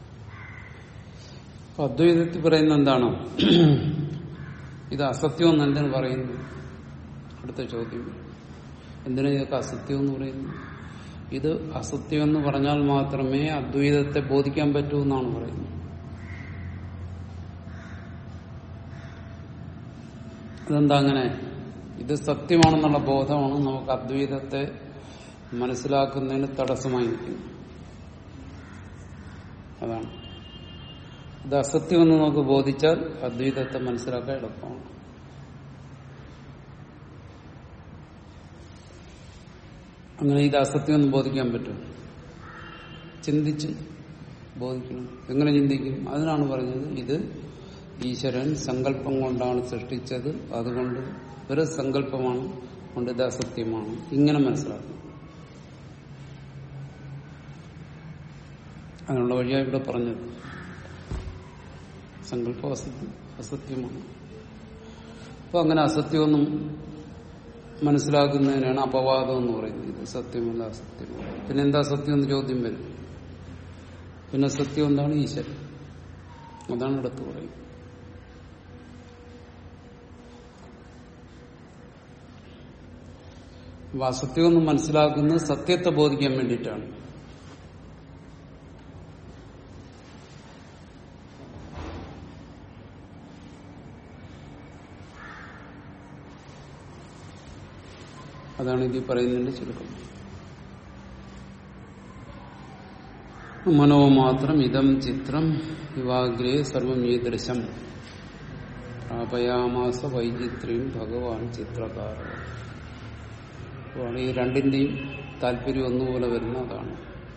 S1: അപ്പൊ അദ്വൈതത്തിൽ പറയുന്ന എന്താണ് ഇത് അസത്യം എന്ന് എന്തിനു പറയുന്നു അടുത്ത ചോദ്യം എന്തിനാ ഇതൊക്കെ അസത്യം എന്ന് പറയുന്നു ഇത് അസത്യം എന്ന് പറഞ്ഞാൽ മാത്രമേ അദ്വൈതത്തെ ബോധിക്കാൻ പറ്റൂ എന്നാണ് പറയുന്നത് അതെന്താ അങ്ങനെ ഇത് സത്യമാണെന്നുള്ള ബോധമാണ് നമുക്ക് അദ്വൈതത്തെ മനസ്സിലാക്കുന്നതിന് തടസ്സമായി നിൽക്കുന്നത് അതാണ് ഇത് അസത്യമെന്ന് നമുക്ക് ബോധിച്ചാൽ അദ്വൈതത്തെ മനസ്സിലാക്കാൻ എളുപ്പമാണ് അങ്ങനെ ഇത് അസത്യമെന്ന് ബോധിക്കാൻ പറ്റും ചിന്തിച്ച് ബോധിക്കണം എങ്ങനെ ചിന്തിക്കും അതിനാണ് പറഞ്ഞത് ഇത് ഈശ്വരൻ സങ്കല്പം കൊണ്ടാണ് സൃഷ്ടിച്ചത് അതുകൊണ്ട് ഒരു സങ്കല്പമാണ് കൊണ്ട് ഇത് അസത്യമാണ് ഇങ്ങനെ മനസ്സിലാക്കണം അതിനുള്ള വഴിയാണ് ഇവിടെ പറഞ്ഞത് സങ്കല്പം അസത്യം അസത്യമാണ് അപ്പൊ അങ്ങനെ അസത്യമൊന്നും മനസ്സിലാക്കുന്നതിനാണ് അപവാദം എന്ന് പറയുന്നത് ഇത് സത്യമല്ല അസത്യമല്ല പിന്നെ എന്താ സത്യം എന്ന് ചോദ്യം വരും പിന്നെ സത്യം എന്താണ് ഈശ്വരൻ അതാണ് അടുത്ത് പറയും അപ്പൊ അസത്യമൊന്നും മനസ്സിലാക്കുന്നത് സത്യത്തെ ബോധിക്കാൻ വേണ്ടിയിട്ടാണ് അതാണ് ഇത് പറയുന്നതിന്റെ ചുരുക്കം മനോമാത്രം ഇതം ചിത്രം യുവാഗ്രേ സർവം ഈദൃശം പ്രാപയാമാസ വൈചിത്ര്യം ഭഗവാൻ ചിത്രകാരൻ അപ്പോൾ ഈ രണ്ടിന്റെയും താല്പര്യം ഒന്നുപോലെ വരുന്ന അതാണ്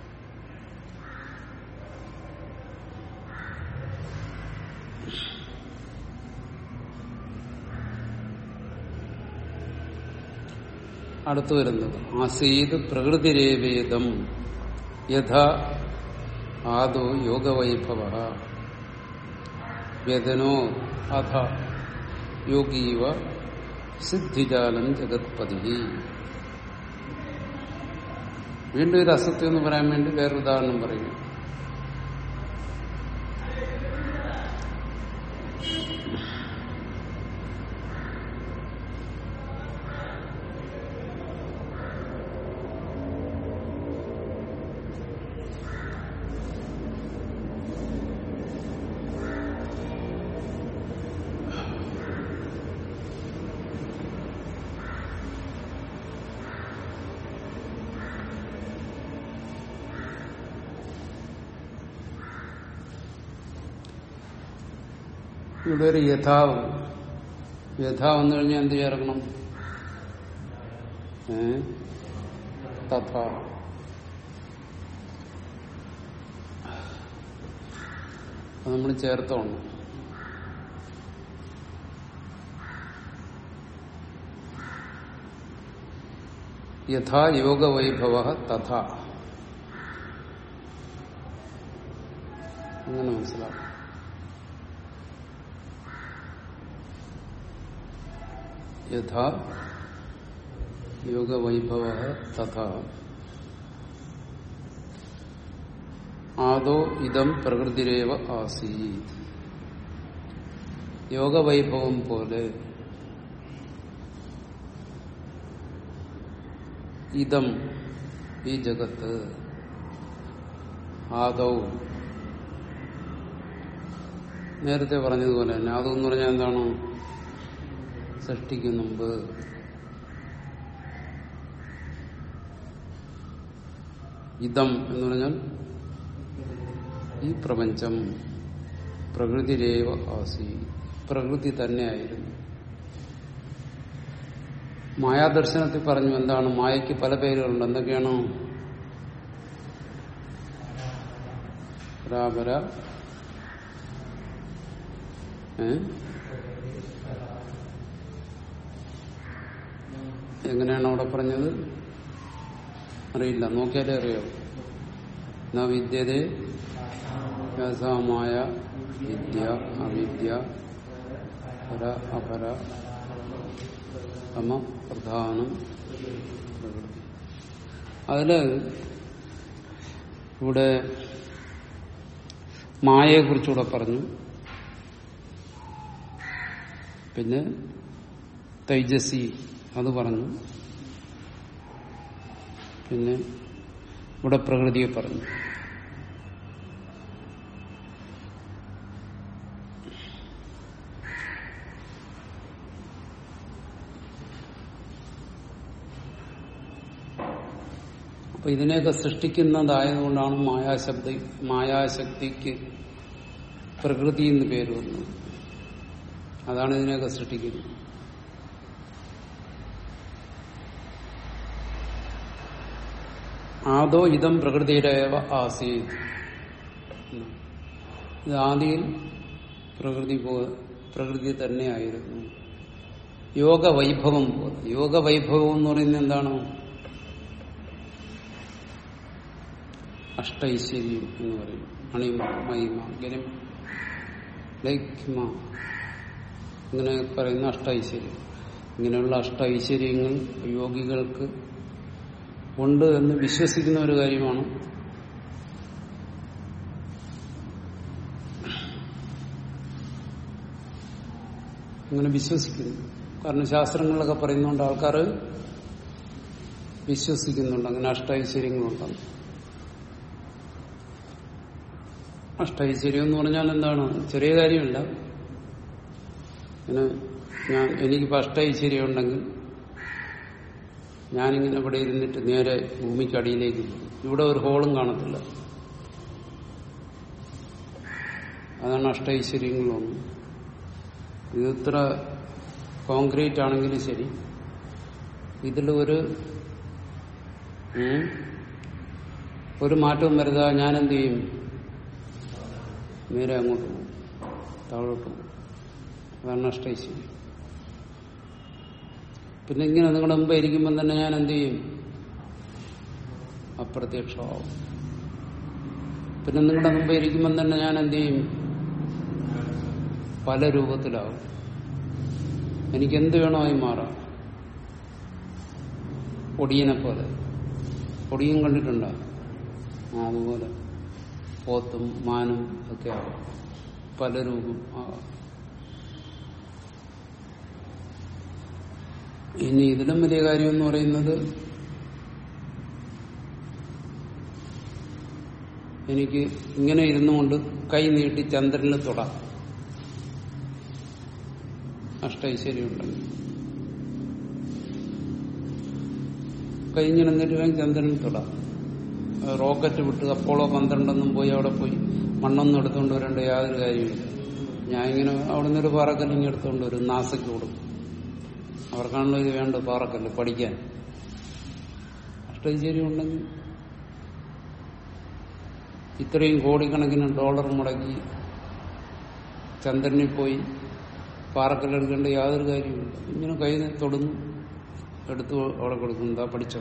S1: അടുത്തു വരുന്നത് ആസീത് പ്രകൃതിരേവേദം യഥാ ആദോ യോഗവൈഭവ വേദനോ അഥ യോഗീവ സിദ്ധിജാലം ജഗത്പതി വീണ്ടും ഒരു അസത്യം എന്ന് പറയാൻ വേണ്ടി വേറൊരു ഉദാഹരണം പറയുക ഇവിടെ ഒരു യഥാവ് യഥാ വന്നു കഴിഞ്ഞാൽ എന്ത് ചേർക്കണം ഏ തഥ അത് നമ്മൾ ചേർത്തോണം യഥാ യോഗവൈഭവ തഥ അങ്ങനെ മനസ്സിലാവും യഥാ യോഗവൈഭവ തഥാ ആദോ ഇതം പ്രകൃതിരേവ ആസീത് യോഗവൈഭവം പോലെ ഇതം ഈ ജഗത്ത് ആദൗ നേരത്തെ പറഞ്ഞതുപോലെ തന്നെ ആദം പറഞ്ഞാൽ എന്താണ് സൃഷ്ടിക്കും മുമ്പ് ഇതം എന്ന് പറഞ്ഞാൽ ഈ പ്രപഞ്ചം പ്രകൃതിരേവ ആസി പ്രകൃതി തന്നെയായിരുന്നു മായാദർശനത്തിൽ പറഞ്ഞു എന്താണ് മായയ്ക്ക് പല പേരുകളുണ്ട് എന്തൊക്കെയാണോ പരാപര ഏ എങ്ങനെയാണ് അവിടെ പറഞ്ഞത് അറിയില്ല നോക്കിയാലേ അറിയാവൂ ന വിദ്യതേ വ്യാസമായ വിദ്യ അവിദ്യ പര അപര സമ പ്രധാനം പ്രകൃതി അതില് ഇവിടെ മായയെക്കുറിച്ചുകൂടെ പറഞ്ഞു പിന്നെ തൈജസി അത് പറഞ്ഞു പിന്നെ ഇവിടെ പ്രകൃതിയെ പറഞ്ഞു അപ്പൊ ഇതിനെയൊക്കെ സൃഷ്ടിക്കുന്നതായതുകൊണ്ടാണ് മായാശക്തി മായാശക്തിക്ക് പ്രകൃതി എന്ന് പേര് വന്നത് അതാണ് ഇതിനെയൊക്കെ സൃഷ്ടിക്കുന്നത് ആദോ ഇതം പ്രകൃതിയിലേവ ആസീത് ഇത് ആദിയിൽ പ്രകൃതി പോ പ്രകൃതി തന്നെയായിരുന്നു യോഗവൈഭവം പോലെ യോഗവൈഭവം എന്ന് പറയുന്നത് എന്താണ് അഷ്ടൈശ്വര്യം എന്ന് പറയും അണിമ മഹിമ ഗരിമ ലൈക്മ ഇങ്ങനെ പറയുന്ന അഷ്ടൈശ്വര്യം ഇങ്ങനെയുള്ള അഷ്ടൈശ്വര്യങ്ങൾ യോഗികൾക്ക് ഉണ്ട് എന്ന് വിശ്വസിക്കുന്ന ഒരു കാര്യമാണ് അങ്ങനെ വിശ്വസിക്കുന്നു കാരണം ശാസ്ത്രങ്ങളിലൊക്കെ പറയുന്നുണ്ട് ആൾക്കാർ വിശ്വസിക്കുന്നുണ്ട് അങ്ങനെ അഷ്ടൈശ്വര്യങ്ങളുണ്ടെന്ന് അഷ്ടൈശ്വര്യം എന്ന് പറഞ്ഞാൽ എന്താണ് ചെറിയ കാര്യമല്ല അങ്ങനെ ഞാൻ എനിക്കിപ്പോൾ അഷ്ടൈശ്വര്യം ഉണ്ടെങ്കിൽ ഞാനിങ്ങനെ ഇവിടെ ഇരുന്നിട്ട് നേരെ ഭൂമിക്കടിയിലേക്ക് പോകും ഇവിടെ ഒരു ഹോളും കാണത്തില്ല അതാണ് അഷ്ടൈശ്വര്യങ്ങളൊന്നും ഇത് ഇത്ര കോൺക്രീറ്റ് ആണെങ്കിലും ശരി ഇതിൽ ഒരു ഉം, ഒരു മാറ്റവും വരുത്താതെ ഞാൻ എന്ത് ചെയ്യും നേരെ അങ്ങോട്ട് പോകും താഴോട്ട് പോകും അതാണ് അഷ്ടൈശ്വര്യം പിന്നെ ഇങ്ങനെ നിങ്ങളുടെ മുമ്പ് ഇരിക്കുമ്പോൾ തന്നെ ഞാൻ എന്ത് ചെയ്യും അപ്രത്യക്ഷമാവും പിന്നെ നിങ്ങളുടെ മുമ്പ് ഇരിക്കുമ്പോൾ തന്നെ ഞാൻ എന്ത് ചെയ്യും പല രൂപത്തിലാവും എനിക്ക് എന്ത് വേണോ ആയി മാറാം പൊടിയനെ പോലെ പൊടിയും കണ്ടിട്ടുണ്ടോ ആ അതുപോലെ പോത്തും മാനും ഒക്കെ ആവും പല രൂപം ആവാം ഇനി ഇതിലും വലിയ കാര്യം എന്ന് പറയുന്നത് എനിക്ക് ഇങ്ങനെ ഇരുന്നുകൊണ്ട് കൈ നീട്ടി ചന്ദ്രന് തൊടാം അഷ്ടൈശ്വര്യം ഉണ്ടെങ്കിൽ കൈ ഇങ്ങനെ നീട്ടുകയും ചന്ദ്രന് തൊടാം അത് റോക്കറ്റ് വിട്ട് അപ്പോളോ പന്ത്രണ്ടൊന്നും പോയി അവിടെ പോയി മണ്ണൊന്നും എടുത്തുകൊണ്ട് വരേണ്ട യാതൊരു കാര്യമില്ല ഞാൻ ഇങ്ങനെ അവിടെ നിന്നൊരു പാറക്കല്ലിങ്ങ് എടുത്തുകൊണ്ട് വരും നാസയ്ക്ക് കൊടുക്കും അവർക്കാണല്ലോ ഇത് വേണ്ടത് പാറക്കല്ല് പഠിക്കാൻ അഷ്ടൈശ്വര്യം ഉണ്ടെങ്കിൽ ഇത്രയും കോടിക്കണക്കിന് ഡോളർ മുടക്കി ചന്ദ്രനിൽ പോയി പാറക്കല്ലെടുക്കേണ്ട യാതൊരു കാര്യമില്ല ഇങ്ങനെ കൈ തൊടുന്നു എടുത്തു അവിടെ കൊടുക്കുന്നു എന്താ പഠിച്ചോ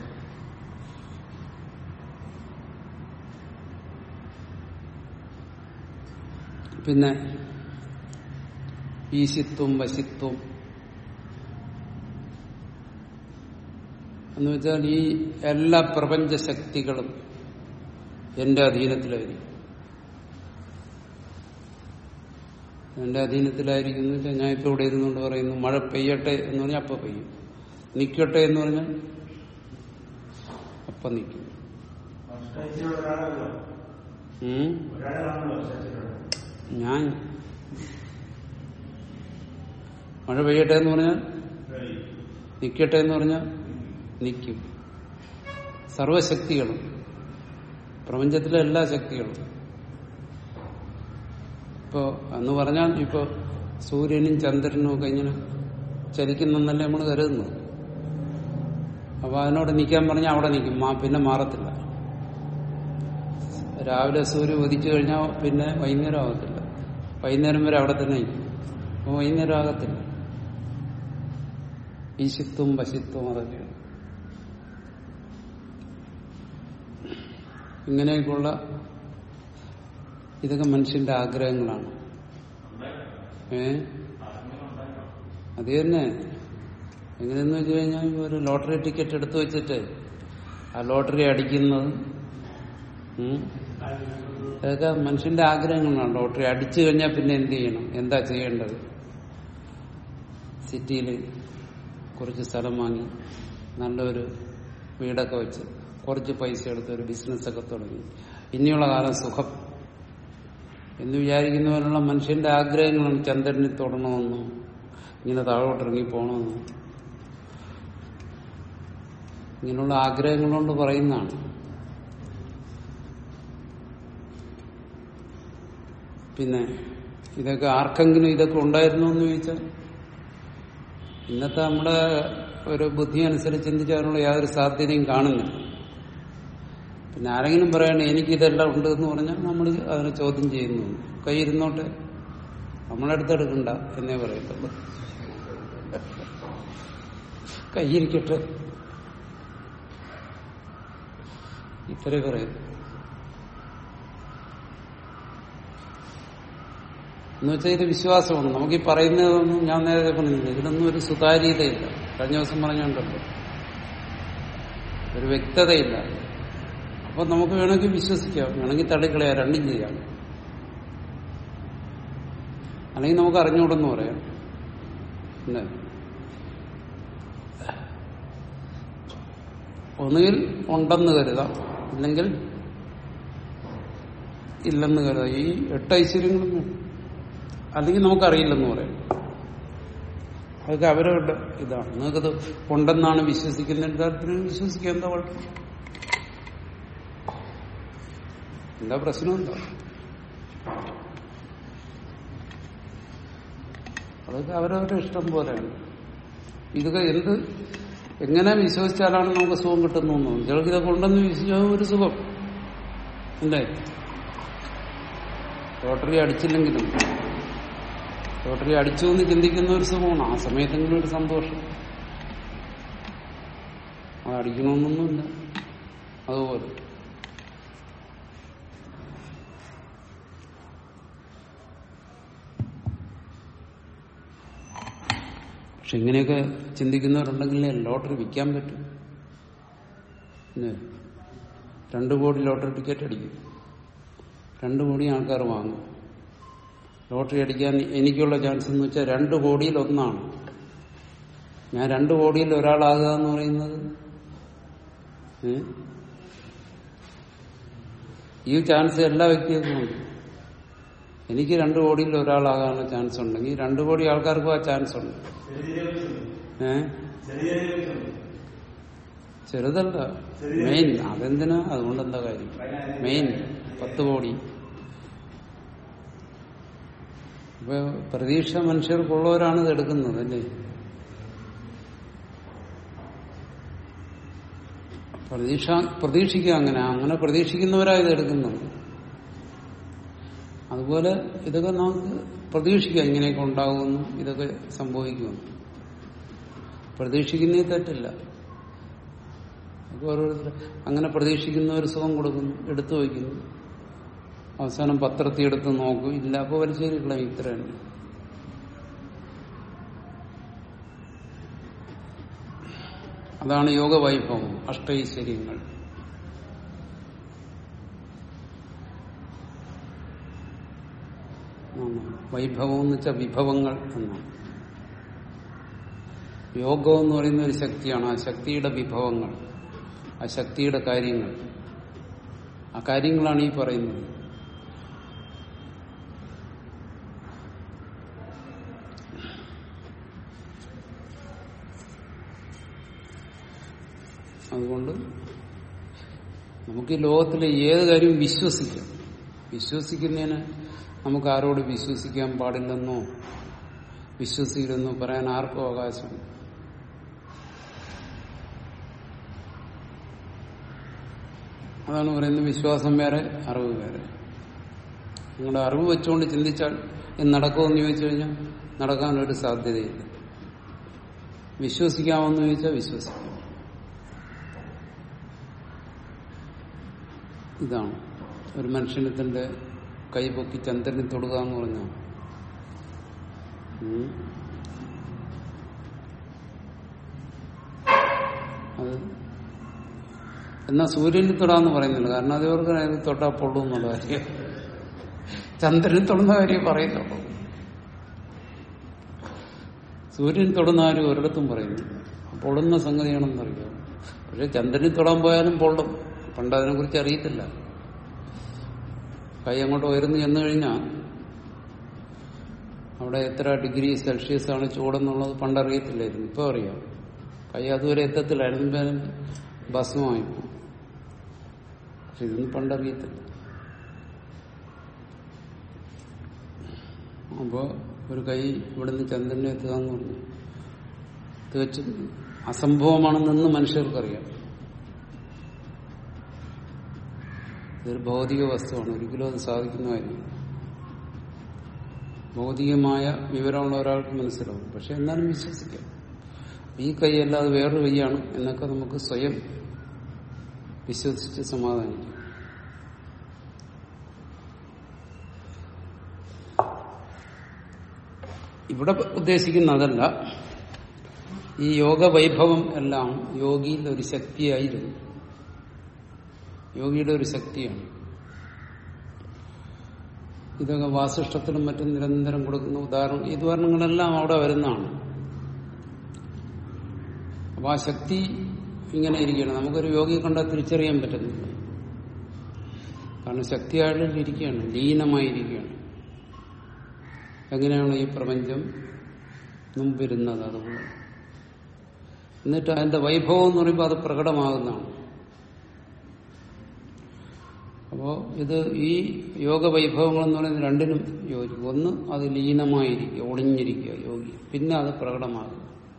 S1: പിന്നെ ഈശിത്വം വശിത്വം എന്ന് വെച്ചാൽ ഈ എല്ലാ പ്രപഞ്ച ശക്തികളും എന്റെ അധീനത്തിലായിരിക്കും എന്റെ അധീനത്തിലായിരിക്കും എന്ന് വെച്ചാൽ ഞാൻ ഇപ്പൊ ഇവിടെ ഇരുന്നുകൊണ്ട് പറയുന്നു മഴ പെയ്യട്ടെ എന്ന് പറഞ്ഞാൽ അപ്പൊ പെയ്യും നിക്കട്ടെ എന്ന് പറഞ്ഞാൽ അപ്പൊ നിൽക്കും
S2: അഷ്ടൈശ്വര്യം ഒരാളല്ലോ
S1: ഉം?
S2: ഒരാളാണല്ലോ അഷ്ടൈശ്വര്യം
S1: ഞാൻ മഴ പെയ്യട്ടെ എന്ന് പറഞ്ഞാൽ നിക്കട്ടെ എന്ന് പറഞ്ഞാൽ നിൽക്കും സർവശക്തികളും പ്രപഞ്ചത്തിലെ എല്ലാ ശക്തികളും ഇപ്പോ എന്ന് പറഞ്ഞാൽ ഇപ്പോ സൂര്യനും ചന്ദ്രനും ഒക്കെ ഇങ്ങനെ ചലിക്കുന്നെന്നല്ലേ നമ്മൾ കരുതുന്നത് അപ്പൊ അതിനോട് നിൽക്കാൻ പറഞ്ഞാൽ അവിടെ നിൽക്കും മാ പിന്നെ മാറത്തില്ല രാവിലെ സൂര്യൻ ഉദിച്ചു കഴിഞ്ഞാൽ പിന്നെ വൈകുന്നേരം ആകത്തില്ല വൈകുന്നേരം വരെ അവിടെ തന്നെ നിൽക്കും അപ്പൊ വൈകുന്നേരം ആകത്തില്ല ഈശിത്വം പശിത്വം അതൊക്കെയാണ് ഇങ്ങനെയൊക്കെയുള്ള ഇതൊക്കെ മനുഷ്യന്റെ ആഗ്രഹങ്ങളാണ് ഏ അത് തന്നെ എങ്ങനെയെന്ന് വെച്ച് കഴിഞ്ഞാൽ ഒരു ലോട്ടറി ടിക്കറ്റ് എടുത്തു വെച്ചിട്ട് ആ ലോട്ടറി അടിക്കുന്നത് ഉം, ഇതൊക്കെ മനുഷ്യന്റെ ആഗ്രഹങ്ങളാണ് ലോട്ടറി അടിച്ചു കഴിഞ്ഞാൽ പിന്നെ എന്ത് ചെയ്യണം എന്താ ചെയ്യേണ്ടത് സിറ്റിയിൽ കുറച്ച് സ്ഥലം വാങ്ങി നല്ലൊരു വീടൊക്കെ വെച്ച് കുറച്ച് പൈസ എടുത്ത് ഒരു ബിസിനസ്സൊക്കെ തുടങ്ങി ഇനിയുള്ള കാലം സുഖം എന്ന് വിചാരിക്കുന്നവരുള്ള മനുഷ്യന്റെ ആഗ്രഹങ്ങളാണ് ചന്ദ്രനിൽ തൊടണമെന്നോ ഇങ്ങനെ താഴോട്ടിറങ്ങി പോകണമെന്നോ ഇങ്ങനെയുള്ള ആഗ്രഹങ്ങൾ കൊണ്ട് പറയുന്നതാണ് പിന്നെ ഇതൊക്കെ ആർക്കെങ്കിലും ഇതൊക്കെ ഉണ്ടായിരുന്നു എന്ന് ചോദിച്ചാൽ ഇന്നത്തെ നമ്മുടെ ഒരു ബുദ്ധി അനുസരിച്ച് ചിന്തിച്ച് അതിനുള്ള യാതൊരു സാധ്യതയും കാണുന്നില്ല പിന്നെ ആരെങ്കിലും പറയണേ എനിക്കിതെല്ലാം ഉണ്ട് എന്ന് പറഞ്ഞാൽ നമ്മൾ അതിനെ ചോദ്യം ചെയ്യുന്നു കൈ ഇരുന്നോട്ടെ നമ്മളെടുത്തെടുക്കണ്ട എന്നേ പറയത്തുള്ളൂ കൈയിരിക്കട്ടെ ഇത്രേ പറയും എന്ന് വെച്ചാൽ ഇത് വിശ്വാസമാണ് നമുക്ക് ഈ പറയുന്നതൊന്നും ഞാൻ നേരത്തെ പറഞ്ഞില്ല ഇതിനൊന്നും ഒരു സുതാര്യതയില്ല കഴിഞ്ഞ ദിവസം പറഞ്ഞുണ്ടല്ലോ ഒരു വ്യക്തതയില്ല അപ്പൊ നമുക്ക് വേണമെങ്കിൽ വിശ്വസിക്കാം വേണമെങ്കിൽ തള്ളിക്കളയാം രണ്ടും ചെയ്യാം അല്ലെങ്കിൽ നമുക്ക് അറിഞ്ഞുകൂടെന്ന് പറയാം അല്ലേ ഒന്നുകിൽ ഉണ്ടെന്ന് കരുതാം ഇല്ലെങ്കിൽ ഇല്ലെന്ന് കരുതാം ഈ എട്ട് ഐശ്വര്യങ്ങളും വേണം. അല്ലെങ്കിൽ നമുക്കറിയില്ലെന്ന് പറയാം അതൊക്കെ അവരവരുടെ ഇതാണ് നിങ്ങൾക്കത് ഉണ്ടെന്നാണ് വിശ്വസിക്കുന്നതിന് താല്പര്യം വിശ്വസിക്കാൻ എന്താ കുഴപ്പം എന്താ പ്രശ്നം എന്താ അതൊക്കെ അവരവരുടെ ഇഷ്ടം പോലെയാണ് ഇതൊക്കെ എന്ത് എങ്ങനെ വിശ്വസിച്ചാലാണ് നമുക്ക് സുഖം കിട്ടുന്നു ചിലർക്ക് ഇതൊക്കെ ഉണ്ടെന്ന് വിശ്വസിച്ചാൽ ഒരു സുഖം അല്ലേ ലോട്ടറി അടിച്ചില്ലെങ്കിലും ലോട്ടറി അടിച്ചു എന്ന് ചിന്തിക്കുന്ന ഒരു സുഖമാണ് ആ സമയത്തെങ്കിലും ഒരു സന്തോഷം അത് അടിക്കണമെന്നൊന്നുമില്ല അതുപോലെ പക്ഷെ ഇങ്ങനെയൊക്കെ ചിന്തിക്കുന്നവരുണ്ടെങ്കിൽ ലോട്ടറി വിൽക്കാൻ പറ്റും ഇല്ലേ? രണ്ടു കോടി ലോട്ടറി ടിക്കറ്റ് അടിക്കും രണ്ടു കോടി ആൾക്കാർ വാങ്ങും ലോട്ടറി അടിക്കാൻ എനിക്കുള്ള ചാൻസ് എന്ന് വെച്ചാൽ രണ്ട് കോടിയിൽ ഒന്നാണ് ഞാൻ രണ്ട് കോടിയിൽ ഒരാളാകുക എന്ന് പറയുന്നത് ഏ? ഈ ചാൻസ് എല്ലാ വ്യക്തികൾക്കും ഉണ്ട് എനിക്ക് രണ്ട് കോടിയിൽ ഒരാളാകാനുള്ള ചാൻസ് ഉണ്ടെങ്കിൽ രണ്ട് കോടി ആൾക്കാർക്കും ആ ചാൻസ് ഉണ്ട് ഏ ചെറുതല്ല മെയിൻ അതെന്തിനാ അതുകൊണ്ട് എന്താ കാര്യം മെയിൻ പത്ത് കോടി ഇപ്പൊ പ്രതീക്ഷ മനുഷ്യർക്കുള്ളവരാണ് ഇത് എടുക്കുന്നത് അല്ലേ പ്രതീക്ഷ പ്രതീക്ഷിക്കുക അങ്ങനെ അങ്ങനെ പ്രതീക്ഷിക്കുന്നവരാ ഇത് എടുക്കുന്നത് അതുപോലെ ഇതൊക്കെ നമുക്ക് പ്രതീക്ഷിക്കാം ഇങ്ങനെയൊക്കെ ഉണ്ടാകുമെന്നും ഇതൊക്കെ സംഭവിക്കുമെന്നും പ്രതീക്ഷിക്കുന്നേ തെറ്റില്ല അപ്പൊ ഓരോരുത്തർ അങ്ങനെ പ്രതീക്ഷിക്കുന്ന ഒരു സുഖം കൊടുക്കുന്നു എടുത്തു വയ്ക്കുന്നു അവസാനം പത്രത്തിൽ എടുത്ത് നോക്കും ഇല്ല അപ്പൊ വലിച്ചേരിക്കള ഇത്രയാണ് അതാണ് യോഗവൈഭവം അഷ്ടൈശ്വര്യങ്ങൾ ആണ്. വൈഭവം എന്ന് വെച്ചാൽ വിഭവങ്ങൾ എന്നാണ് യോഗം എന്ന് പറയുന്ന ഒരു ശക്തിയാണ് ആ ശക്തിയുടെ വിഭവങ്ങൾ ആ ശക്തിയുടെ കാര്യങ്ങൾ ആ കാര്യങ്ങളാണ് ഈ പറയുന്നത് അതുകൊണ്ട് നമുക്ക് ഈ ലോകത്തിലെ ഏത് കാര്യവും വിശ്വസിക്കാം വിശ്വസിക്കുന്നതിന് നമുക്ക് ആരോട് വിശ്വസിക്കാൻ പാടില്ലെന്നോ വിശ്വസിക്കലെന്നോ പറയാൻ ആർക്കും അവകാശമുണ്ട് അതാണ് പറയുന്നത് വിശ്വാസം വേറെ അറിവ് വേറെ നിങ്ങളുടെ അറിവ് വെച്ചുകൊണ്ട് ചിന്തിച്ചാൽ ഇത് നടക്കുമെന്ന് ചോദിച്ചു കഴിഞ്ഞാൽ നടക്കാനൊരു സാധ്യതയില്ല വിശ്വസിക്കാമെന്ന് ചോദിച്ചാൽ വിശ്വസിക്കാം ഇതാണ് ഒരു മനുഷ്യന് തന്റെ കൈ പൊക്കി ചന്ദ്രനെ തൊടുക എന്ന് പറഞ്ഞാൽ ഉം. അത് എന്നാ സൂര്യനിൽ തൊടാന്ന് പറയുന്നില്ല കാരണം അത് ഇവർക്ക് അതിൽ തൊട്ടാ പൊള്ളൂ എന്നുള്ള കാര്യം ചന്ദ്രനിൽ തൊടുന്ന കാര്യം പറയുന്നുള്ളൂ സൂര്യൻ തൊടുന്ന ആരും ഒരിടത്തും പറയുന്നു പൊള്ളുന്ന സംഗതിയാണെന്നറിയാം പക്ഷെ ചന്ദ്രനിൽ തൊടാൻ പോയാലും പൊള്ളും പണ്ട് അതിനെ കുറിച്ച് അറിയത്തില്ല കൈ അങ്ങോട്ട് ഉയർന്നു ചെന്നു കഴിഞ്ഞാൽ അവിടെ എത്ര ഡിഗ്രി സെൽഷ്യസ് ആണ് ചൂടെന്നുള്ളത് പണ്ടറിയത്തില്ലായിരുന്നു ഇപ്പൊ അറിയാം കൈ അതുവരെ എത്തത്തില്ലായിരുന്നു ഭസ്മമായി പോകും പക്ഷെ ഇതൊന്നും പണ്ടറിയത്തില്ല അപ്പോ ഒരു കൈ ഇവിടുന്ന് ചന്ദ്രനെ എത്തുക എന്ന് പറഞ്ഞു തികച്ചും അസംഭവമാണെന്ന് മനുഷ്യർക്കറിയാം ഇതൊരു ഭൗതിക വസ്തുവാണ് ഒരിക്കലും അത് സാധിക്കുന്ന കാര്യമാണ് ഭൗതികമായ വിവരമുള്ള ഒരാൾക്ക് മനസ്സിലാവും പക്ഷെ എന്നാലും വിശ്വസിക്കാം ഈ കൈ അല്ലാതെ വേറൊരു കൈയാണ് എന്നൊക്കെ നമുക്ക് സ്വയം വിശ്വസിച്ച് സമാധാനിക്കാം ഇവിടെ ഉദ്ദേശിക്കുന്ന അതല്ല ഈ യോഗ വൈഭവം എല്ലാം യോഗിയിൽ ഒരു ശക്തിയായിരുന്നു യോഗിയുടെ ഒരു ശക്തിയാണ് ഇതൊക്കെ വാസിഷ്ടത്തിലും മറ്റും നിരന്തരം കൊടുക്കുന്ന ഉദാഹരണം ഈ ഉദാഹരണങ്ങളെല്ലാം അവിടെ വരുന്നതാണ് അപ്പൊ ആ ശക്തി ഇങ്ങനെ ഇരിക്കണം നമുക്കൊരു യോഗിയെ കണ്ടാൽ തിരിച്ചറിയാൻ പറ്റുന്നില്ല കാരണം ശക്തി അയാളിൽ ഇരിക്കുകയാണ് ലീനമായിരിക്കുകയാണ് എങ്ങനെയാണ് ഈ പ്രപഞ്ചം മുമ്പിരുന്നത് അതുപോലെ എന്നിട്ട് അതിന്റെ വൈഭവം എന്ന് പറയുമ്പോൾ അത് പ്രകടമാകുന്നതാണ് അപ്പോ ഇത് ഈ യോഗ വൈഭവങ്ങൾ എന്ന് പറയുന്നത് രണ്ടിനും യോജിക്കും ഒന്ന് അത് ലീനമായിരിക്കുക ഒളിഞ്ഞിരിക്കുക യോഗി പിന്നെ അത് പ്രകടമാകും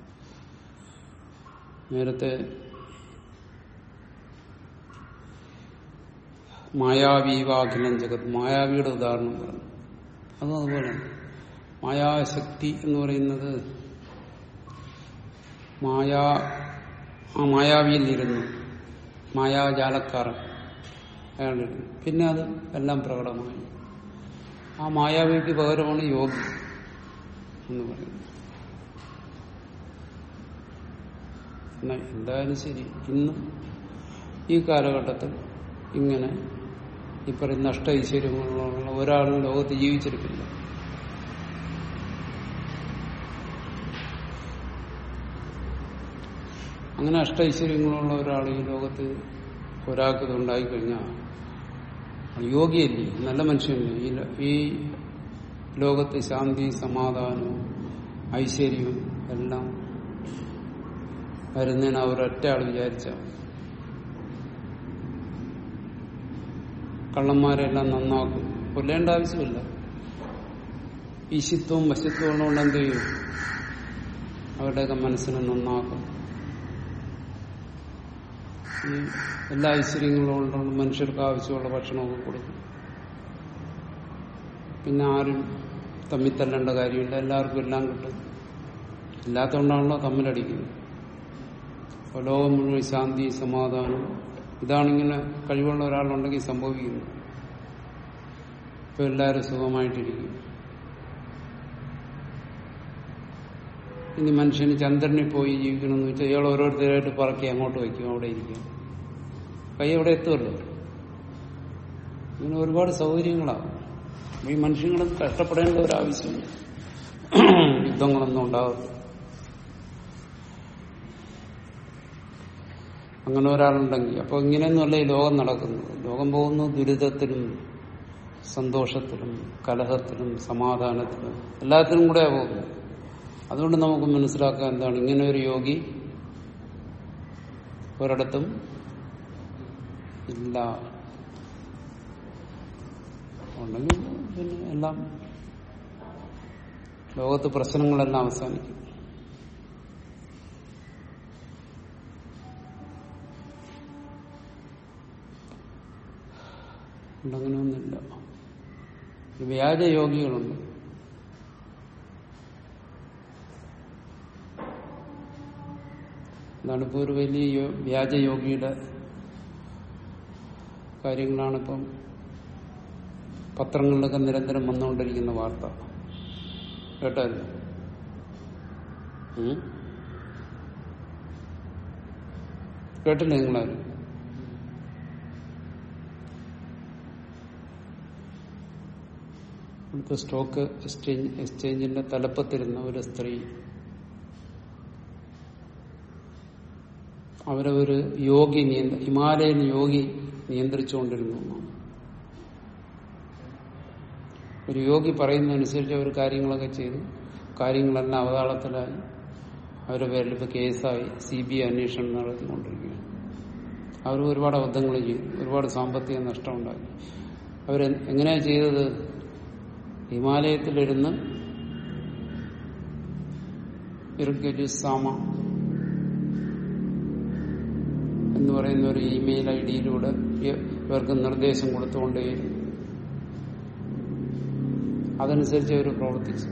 S1: നേരത്തെ മായാവീവാഖിലം ജഗത് മായാവിയുടെ ഉദാഹരണം പറഞ്ഞു അതും അതുപോലെ മായാശക്തി എന്ന് പറയുന്നത് മായാ ആ മായാവിയിൽ ഇരുന്നു മായാജാലക്കാരൻ അയാളിരുന്നു പിന്നെ അത് എല്ലാം പ്രകടമായി ആ മായാവിക്ക് പകരമാണ് യോഗി എന്ന് പറയുന്നത് എന്നാ എന്തായാലും ശരി ഇന്നും ഈ കാലഘട്ടത്തിൽ ഇങ്ങനെ ഈ പറയുന്ന നഷ്ട ഐശ്വര്യങ്ങളുള്ള ഒരാളും ലോകത്ത് ജീവിച്ചിരിക്കില്ല അങ്ങനെ അഷ്ട ഐശ്വര്യങ്ങളുള്ള ഒരാൾ ഈ ലോകത്ത് ഒരാൾക്ക് ഇത് ഉണ്ടായിക്കഴിഞ്ഞാൽ യോഗിയല്ലേ നല്ല മനുഷ്യനല്ലേ ഈ ലോ- ഈ ലോകത്ത് ശാന്തി സമാധാനവും ഐശ്വര്യവും എല്ലാം വരുന്നതിന് ആ ഒരൊറ്റ ആൾ വിചാരിച്ച കള്ളന്മാരെല്ലാം നന്നാക്കും കൊല്ലേണ്ട ആവശ്യമില്ല ഈശിത്വവും വശത്വവും ഉള്ളതുകൊണ്ട് എന്ത് ചെയ്യും അവരുടെയൊക്കെ മനസ്സിനെ നന്നാക്കും ഈ എല്ലാ ഐശ്വര്യങ്ങളും ഉള്ളതുകൊണ്ട് മനുഷ്യർക്ക് ആവശ്യമുള്ള ഭക്ഷണമൊക്കെ കൊടുക്കും പിന്നെ ആരും തമ്മിൽ തല്ലേണ്ട കാര്യമില്ല എല്ലാവർക്കും എല്ലാം കിട്ടും ഇല്ലാത്തതുകൊണ്ടാണല്ലോ തമ്മിലടിക്കുന്നത് അപ്പോൾ ലോകം മുഴുവൻ ശാന്തി സമാധാനം ഇതാണിങ്ങനെ കഴിവുള്ള ഒരാളുണ്ടെങ്കിൽ സംഭവിക്കുന്നു ഇപ്പൊ എല്ലാവരും സുഖമായിട്ടിരിക്കും ഇനി മനുഷ്യന് ചന്ദ്രനിൽ പോയി ജീവിക്കണമെന്ന് വെച്ചാൽ ഇയാൾ ഓരോരുത്തരായിട്ട് പറക്കി അങ്ങോട്ട് വയ്ക്കും അവിടെ ഇരിക്കും കൈ അവിടെ എത്തുമല്ലോ ഇങ്ങനെ ഒരുപാട് സൗകര്യങ്ങളാകും അപ്പൊ ഈ മനുഷ്യങ്ങളും കഷ്ടപ്പെടേണ്ട ഒരാവശ്യമില്ല യുദ്ധങ്ങളൊന്നും ഉണ്ടാകും അങ്ങനെ ഒരാളുണ്ടെങ്കിൽ അപ്പൊ ഇങ്ങനെയൊന്നുമല്ല ഈ ലോകം നടക്കുന്നത് ലോകം പോകുന്നു ദുരിതത്തിലും സന്തോഷത്തിലും കലഹത്തിലും സമാധാനത്തിലും എല്ലാത്തിനും കൂടെ പോകുന്നു അതുകൊണ്ട് നമുക്ക് മനസ്സിലാക്കാൻ എന്താണ് ഇങ്ങനെ ഒരു യോഗി ഒരിടത്തും ഇല്ല ഉണ്ടെങ്കിൽ പിന്നെ എല്ലാം ലോകത്ത് പ്രശ്നങ്ങളെല്ലാം അവസാനിക്കും ഉണ്ടങ്ങനെയൊന്നുമില്ല വ്യാജയോഗികളുണ്ട് എന്താണ് ഇപ്പോൾ ഒരു വലിയ യോ- വ്യാജയോഗിയുടെ കാര്യങ്ങളാണിപ്പം പത്രങ്ങളിലൊക്കെ നിരന്തരം വന്നുകൊണ്ടിരിക്കുന്ന വാർത്ത കേട്ടായിരുന്നു ഉം? കേട്ടില്ല നിങ്ങളാരും ഇവിടുത്തെ സ്റ്റോക്ക് എക്സ്ചേഞ്ച് എക്സ്ചേഞ്ചിന്റെ തലപ്പത്തിരുന്ന ഒരു സ്ത്രീ അവരെ ഒരു യോഗി നിയന്ത്ര ഹിമാലയൻ യോഗി നിയന്ത്രിച്ചുകൊണ്ടിരുന്നു എന്നാണ്. ഒരു യോഗി പറയുന്നതനുസരിച്ച് അവർ കാര്യങ്ങളൊക്കെ ചെയ്തു കാര്യങ്ങളെല്ലാം അവതാളത്തിലായി അവരുടെ പേരിൽ ഇപ്പൊ കേസായി സി ബി ഐ അന്വേഷണം നടത്തിക്കൊണ്ടിരിക്കുകയാണ് അവർ ഒരുപാട് അബദ്ധങ്ങൾ ചെയ്തു ഒരുപാട് സാമ്പത്തിക നഷ്ടം ഉണ്ടാക്കി അവർ എങ്ങനെയാ ചെയ്തത് ഹിമാലയത്തിലിരുന്ന് ഇറുക്കജു സാമ എന്ന് പറയുന്ന ഒരു ഇമെയിൽ ഐ ഡിയിലൂടെ ഇവർക്ക് നിർദ്ദേശം കൊടുത്തുകൊണ്ടേയിരുന്നു അതനുസരിച്ച് അവർ പ്രവർത്തിച്ചു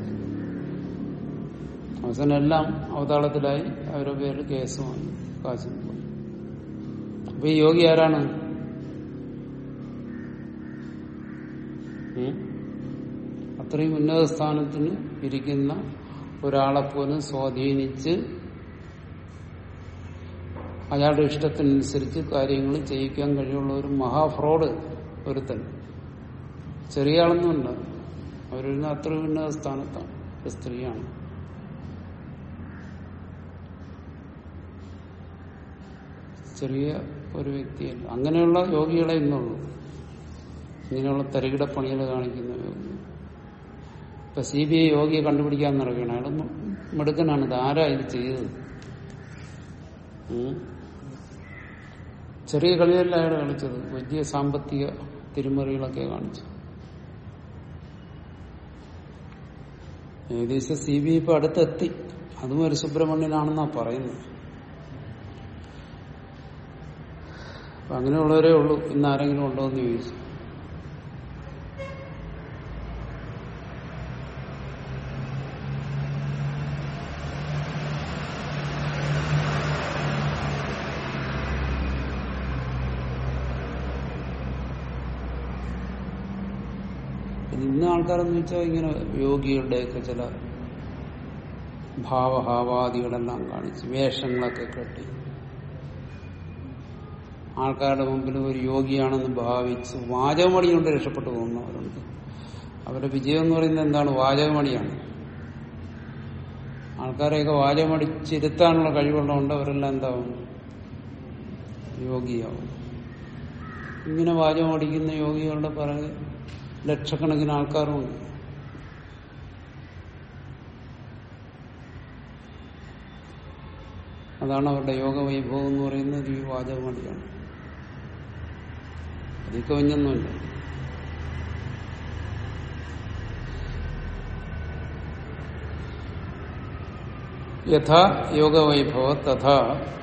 S1: അവസാനം എല്ലാം അവതാളത്തിലായി അവരുടെ പേരിൽ കേസുമായി കാശും പോയി അപ്പൊ ഈ യോഗി ആരാണ് ഉം? അത്രയും ഉന്നത സ്ഥാനത്തിന് ഇരിക്കുന്ന ഒരാളെ പോലും സ്വാധീനിച്ച് അയാളുടെ ഇഷ്ടത്തിനനുസരിച്ച് കാര്യങ്ങൾ ചെയ്യിക്കാൻ കഴിയുള്ള ഒരു മഹാഫ്രോഡ് ഒരുത്തൻ ചെറിയ ആളൊന്നുമല്ല അവരൊരു അത്ര ഉന്നത സ്ഥാനത്താണ് ഒരു സ്ത്രീയാണ് ചെറിയ ഒരു വ്യക്തിയല്ല അങ്ങനെയുള്ള യോഗികളെ ഇന്നുള്ളൂ ഇങ്ങനെയുള്ള തരികിട പണികൾ കാണിക്കുന്ന യോഗി ഇപ്പൊ സി ബി ഐ യോഗിയെ കണ്ടുപിടിക്കാൻ നടക്കുകയാണ് അയാൾ മി- മിടുക്കനാണ് ഇത് ആരാ ഇത് ചെയ്തത് ഉം. ചെറിയ കളിയല്ല അയാൾ കളിച്ചത് വലിയ സാമ്പത്തിക തിരിമറികളൊക്കെ കാണിച്ചു ഏകദേശം സി ബി ഐ ഇപ്പൊ അടുത്തെത്തി അതും ഒരു സുബ്രഹ്മണ്യനാണെന്നാ പറയുന്നത് അപ്പൊ അങ്ങനെയുള്ളവരേ ഉള്ളൂ ഇന്ന് ആരെങ്കിലും ഉണ്ടോ എന്ന് ചോദിച്ചു പിന്നെ ഇന്ന് ആൾക്കാരെന്ന് വെച്ചാൽ ഇങ്ങനെ യോഗികളുടെയൊക്കെ ചില ഭാവഹാവാദികളെല്ലാം കാണിച്ച് വേഷങ്ങളൊക്കെ കെട്ടി ആൾക്കാരുടെ മുമ്പിൽ ഒരു യോഗിയാണെന്ന് ഭാവിച്ച് വാചകമണി കൊണ്ട് രക്ഷപ്പെട്ടു പോകുന്നവരുണ്ട് അവരുടെ വിജയം എന്ന് പറയുന്നത് എന്താണ് വാചകമണിയാണ് ആൾക്കാരെയൊക്കെ വാചകമടിച്ചിരുത്താനുള്ള കഴിവുള്ളതുകൊണ്ട് അവരെല്ലാം എന്താവും യോഗിയാവും ഇങ്ങനെ വാചകമടിക്കുന്ന യോഗികളുടെ പിറകെ ലക്ഷക്കണക്കിന് ആൾക്കാരുമുണ്ട് അതാണ് അവരുടെ യോഗ വൈഭവം എന്ന് പറയുന്നത് ഈ വാചകമടിയാണ് അതിൽ കവിഞ്ഞൊന്നുമില്ല യഥാ യോഗവൈഭവ തഥാ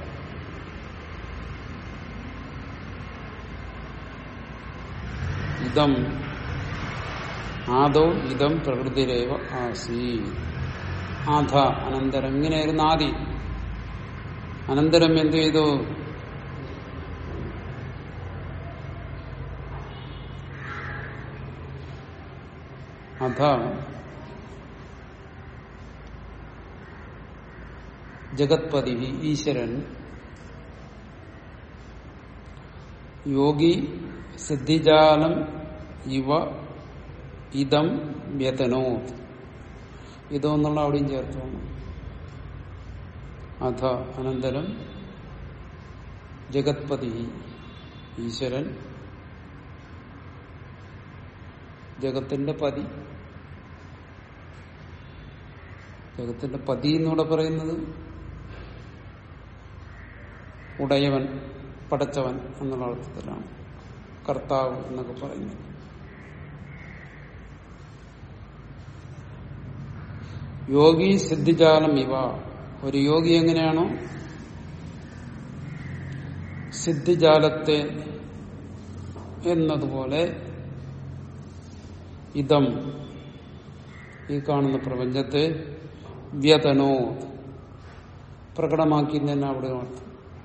S1: ഇതം ആദോ ഇതം പ്രകൃതിരേവ ആസീ ആധ അനന്തരം ഇങ്ങനെയായിരുന്നു ആദി അനന്തരം എന്ത് ചെയ്തു അധ ജഗത്പതി ഈശ്വരൻ യോഗി സിദ്ധിജാലം ഇവ ഇതം വ്യതനോ ഇതോ എന്നുള്ള അവിടെയും ചേർത്തു അധ അനന്തരം ജഗത്പതി ഈശ്വരൻ ജഗത്തിന്റെ പതി ജഗത്തിന്റെ പതി എന്നൂടെ പറയുന്നത് ഉടയവൻ പടച്ചവൻ എന്നുള്ള അർത്ഥത്തിലാണ് കർത്താവ് എന്നൊക്കെ പറയുന്നത് യോഗി സിദ്ധിജാലം ഇവ ഒരു യോഗി എങ്ങനെയാണോ സിദ്ധിജാലത്തെ എന്നതുപോലെ ഇതം ഈ കാണുന്ന പ്രപഞ്ചത്തെ വ്യതനോ പ്രകടമാക്കി തന്നെ അവിടെ അർത്ഥം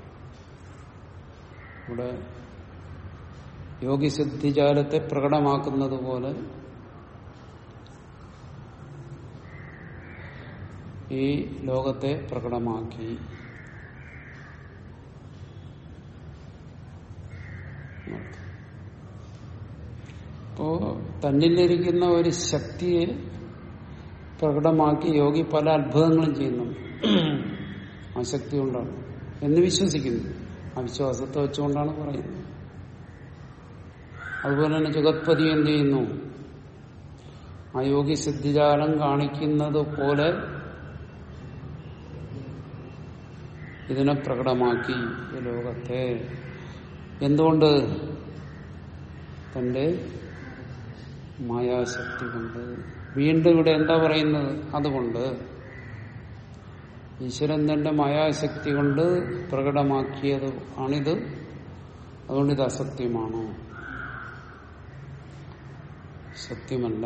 S1: ഇവിടെ യോഗി സിദ്ധിജാലത്തെ പ്രകടമാക്കുന്നത് പോലെ ഈ ലോകത്തെ പ്രകടമാക്കി അപ്പോ തന്നിലിരിക്കുന്ന ഒരു ശക്തിയെ പ്രകടമാക്കി യോഗി പല അത്ഭുതങ്ങളും ചെയ്യുന്നുണ്ട് ആ ശക്തി കൊണ്ടാണ് എന്ന് വിശ്വസിക്കുന്നു ആ വിശ്വാസത്തെ വെച്ചുകൊണ്ടാണ് പറയുന്നത് അതുപോലെ തന്നെ ജഗത്പതി എന്ത് ചെയ്യുന്നു ആ യോഗി സിദ്ധിജാലം കാണിക്കുന്നത് പോലെ ഇതിനെ പ്രകടമാക്കി ഈ ലോകത്തെ എന്തുകൊണ്ട് തന്റെ മായാശക്തി കൊണ്ട് വീണ്ടും ഇവിടെ എന്താ പറയുന്നത് അതുകൊണ്ട് ഈശ്വരൻ തന്റെ മായാശക്തി കൊണ്ട് പ്രകടമാക്കിയത് ആണിത് അതുകൊണ്ട് ഇത് അസത്യമാണോ സത്യമല്ല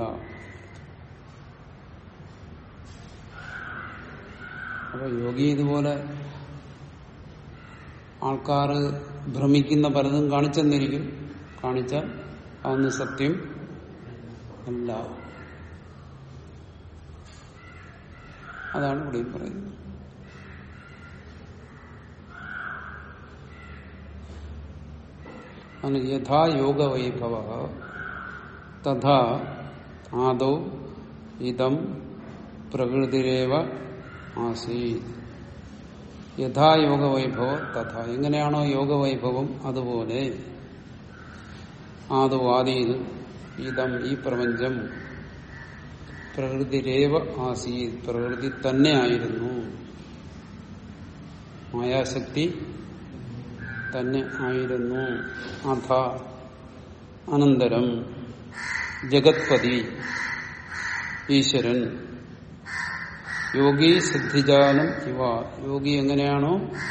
S1: അപ്പൊ യോഗി ഇതുപോലെ ആൾക്കാർ ഭ്രമിക്കുന്ന പലതും കാണിച്ചെന്നിരിക്കും കാണിച്ചാൽ അതൊന്നും സത്യം അല്ല അതാണ് ഇവിടെ പറയുന്നത് അതിന് യഥാ യോഗവൈഭവ തഥാ ആദൗ ഇതം പ്രകൃതിരേവ ആസീത് യഥാ യോഗവൈഭവ തഥാ എങ്ങനെയാണോ യോഗവൈഭവം അതുപോലെ ആദൗ ആദിയിൽ ഇതം ഈ പ്രപഞ്ചം പ്രകൃതിരേവ ആസീത് പ്രകൃതി തന്നെ ആയിരുന്നു മായാശക്തി തന്നെ ആയിരുന്നു അഥ അനന്തരം ജഗത്പതി ഈശ്വരൻ യോഗി സിദ്ധിജാലം ഇവ യോഗി എങ്ങനെയാണോ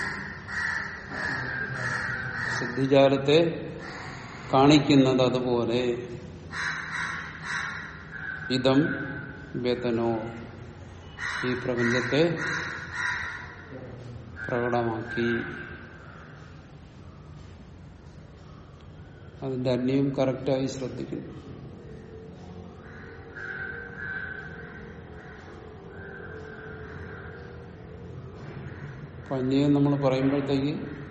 S1: സിദ്ധിജാലത്തെ കാണിക്കുന്നത് അതുപോലെ ഇതം വേതനോ ഈ പ്രപഞ്ചത്തെ പ്രകടമാക്കി അതിന്റെ അന്യം കറക്റ്റായി ശ്രദ്ധിക്കുന്നു അപ്പൊ അന്യം നമ്മൾ പറയുമ്പോഴത്തേക്ക്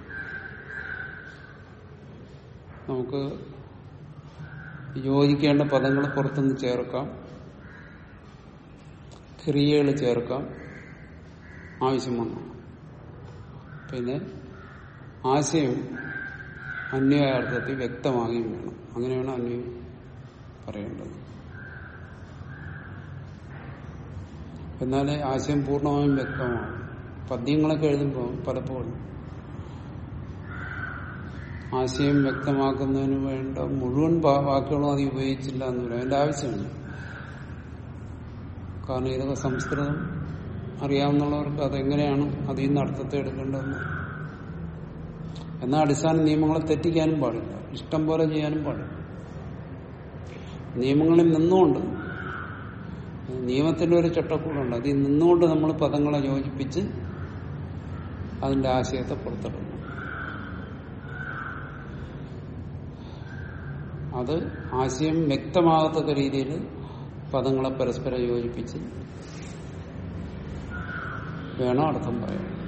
S1: നമുക്ക് യോജിക്കേണ്ട പദങ്ങൾ പുറത്തുനിന്ന് ചേർക്കാം ക്രിയകൾ ചേർക്കാം ആവശ്യം വന്നു പിന്നെ ആശയം അന്വയാർത്ഥത്തിൽ വ്യക്തമാകുകയും വേണം അങ്ങനെയാണ് അന്വയം പറയേണ്ടത് എന്നാലേ ആശയം പൂർണ്ണമായും വ്യക്തമാകും പദ്യങ്ങളൊക്കെ എഴുതുമ്പോൾ പലപ്പോഴും ആശയം വ്യക്തമാക്കുന്നതിന് വേണ്ട മുഴുവൻ വാ- വാക്കുകളും അത് ഉപയോഗിച്ചില്ല എന്ന് പറയും അതിന്റെ ആവശ്യമില്ല കാരണം ഇതൊക്കെ സംസ്കൃതം അറിയാവുന്നവർക്ക് അതെങ്ങനെയാണ് അതിൽ നിന്ന് അർത്ഥത്തെ എടുക്കേണ്ടതെന്ന് എന്നാൽ അടിസ്ഥാന നിയമങ്ങളെ തെറ്റിക്കാനും പാടില്ല ഇഷ്ടം പോലെ ചെയ്യാനും പാടില്ല നിയമങ്ങളിൽ നിന്നുകൊണ്ട് നിയമത്തിന്റെ ഒരു ചട്ടക്കൂടുണ്ട് അതിൽ നിന്നുകൊണ്ട് നമ്മൾ പദങ്ങളെ യോജിപ്പിച്ച് അതിന്റെ ആശയത്തെ പുറത്തെടുക്കണം അത് ആശയം വ്യക്തമാകത്തക്ക രീതിയിൽ പദങ്ങളെ പരസ്പരം യോജിപ്പിച്ച് വേണം അർത്ഥം പറയാൻ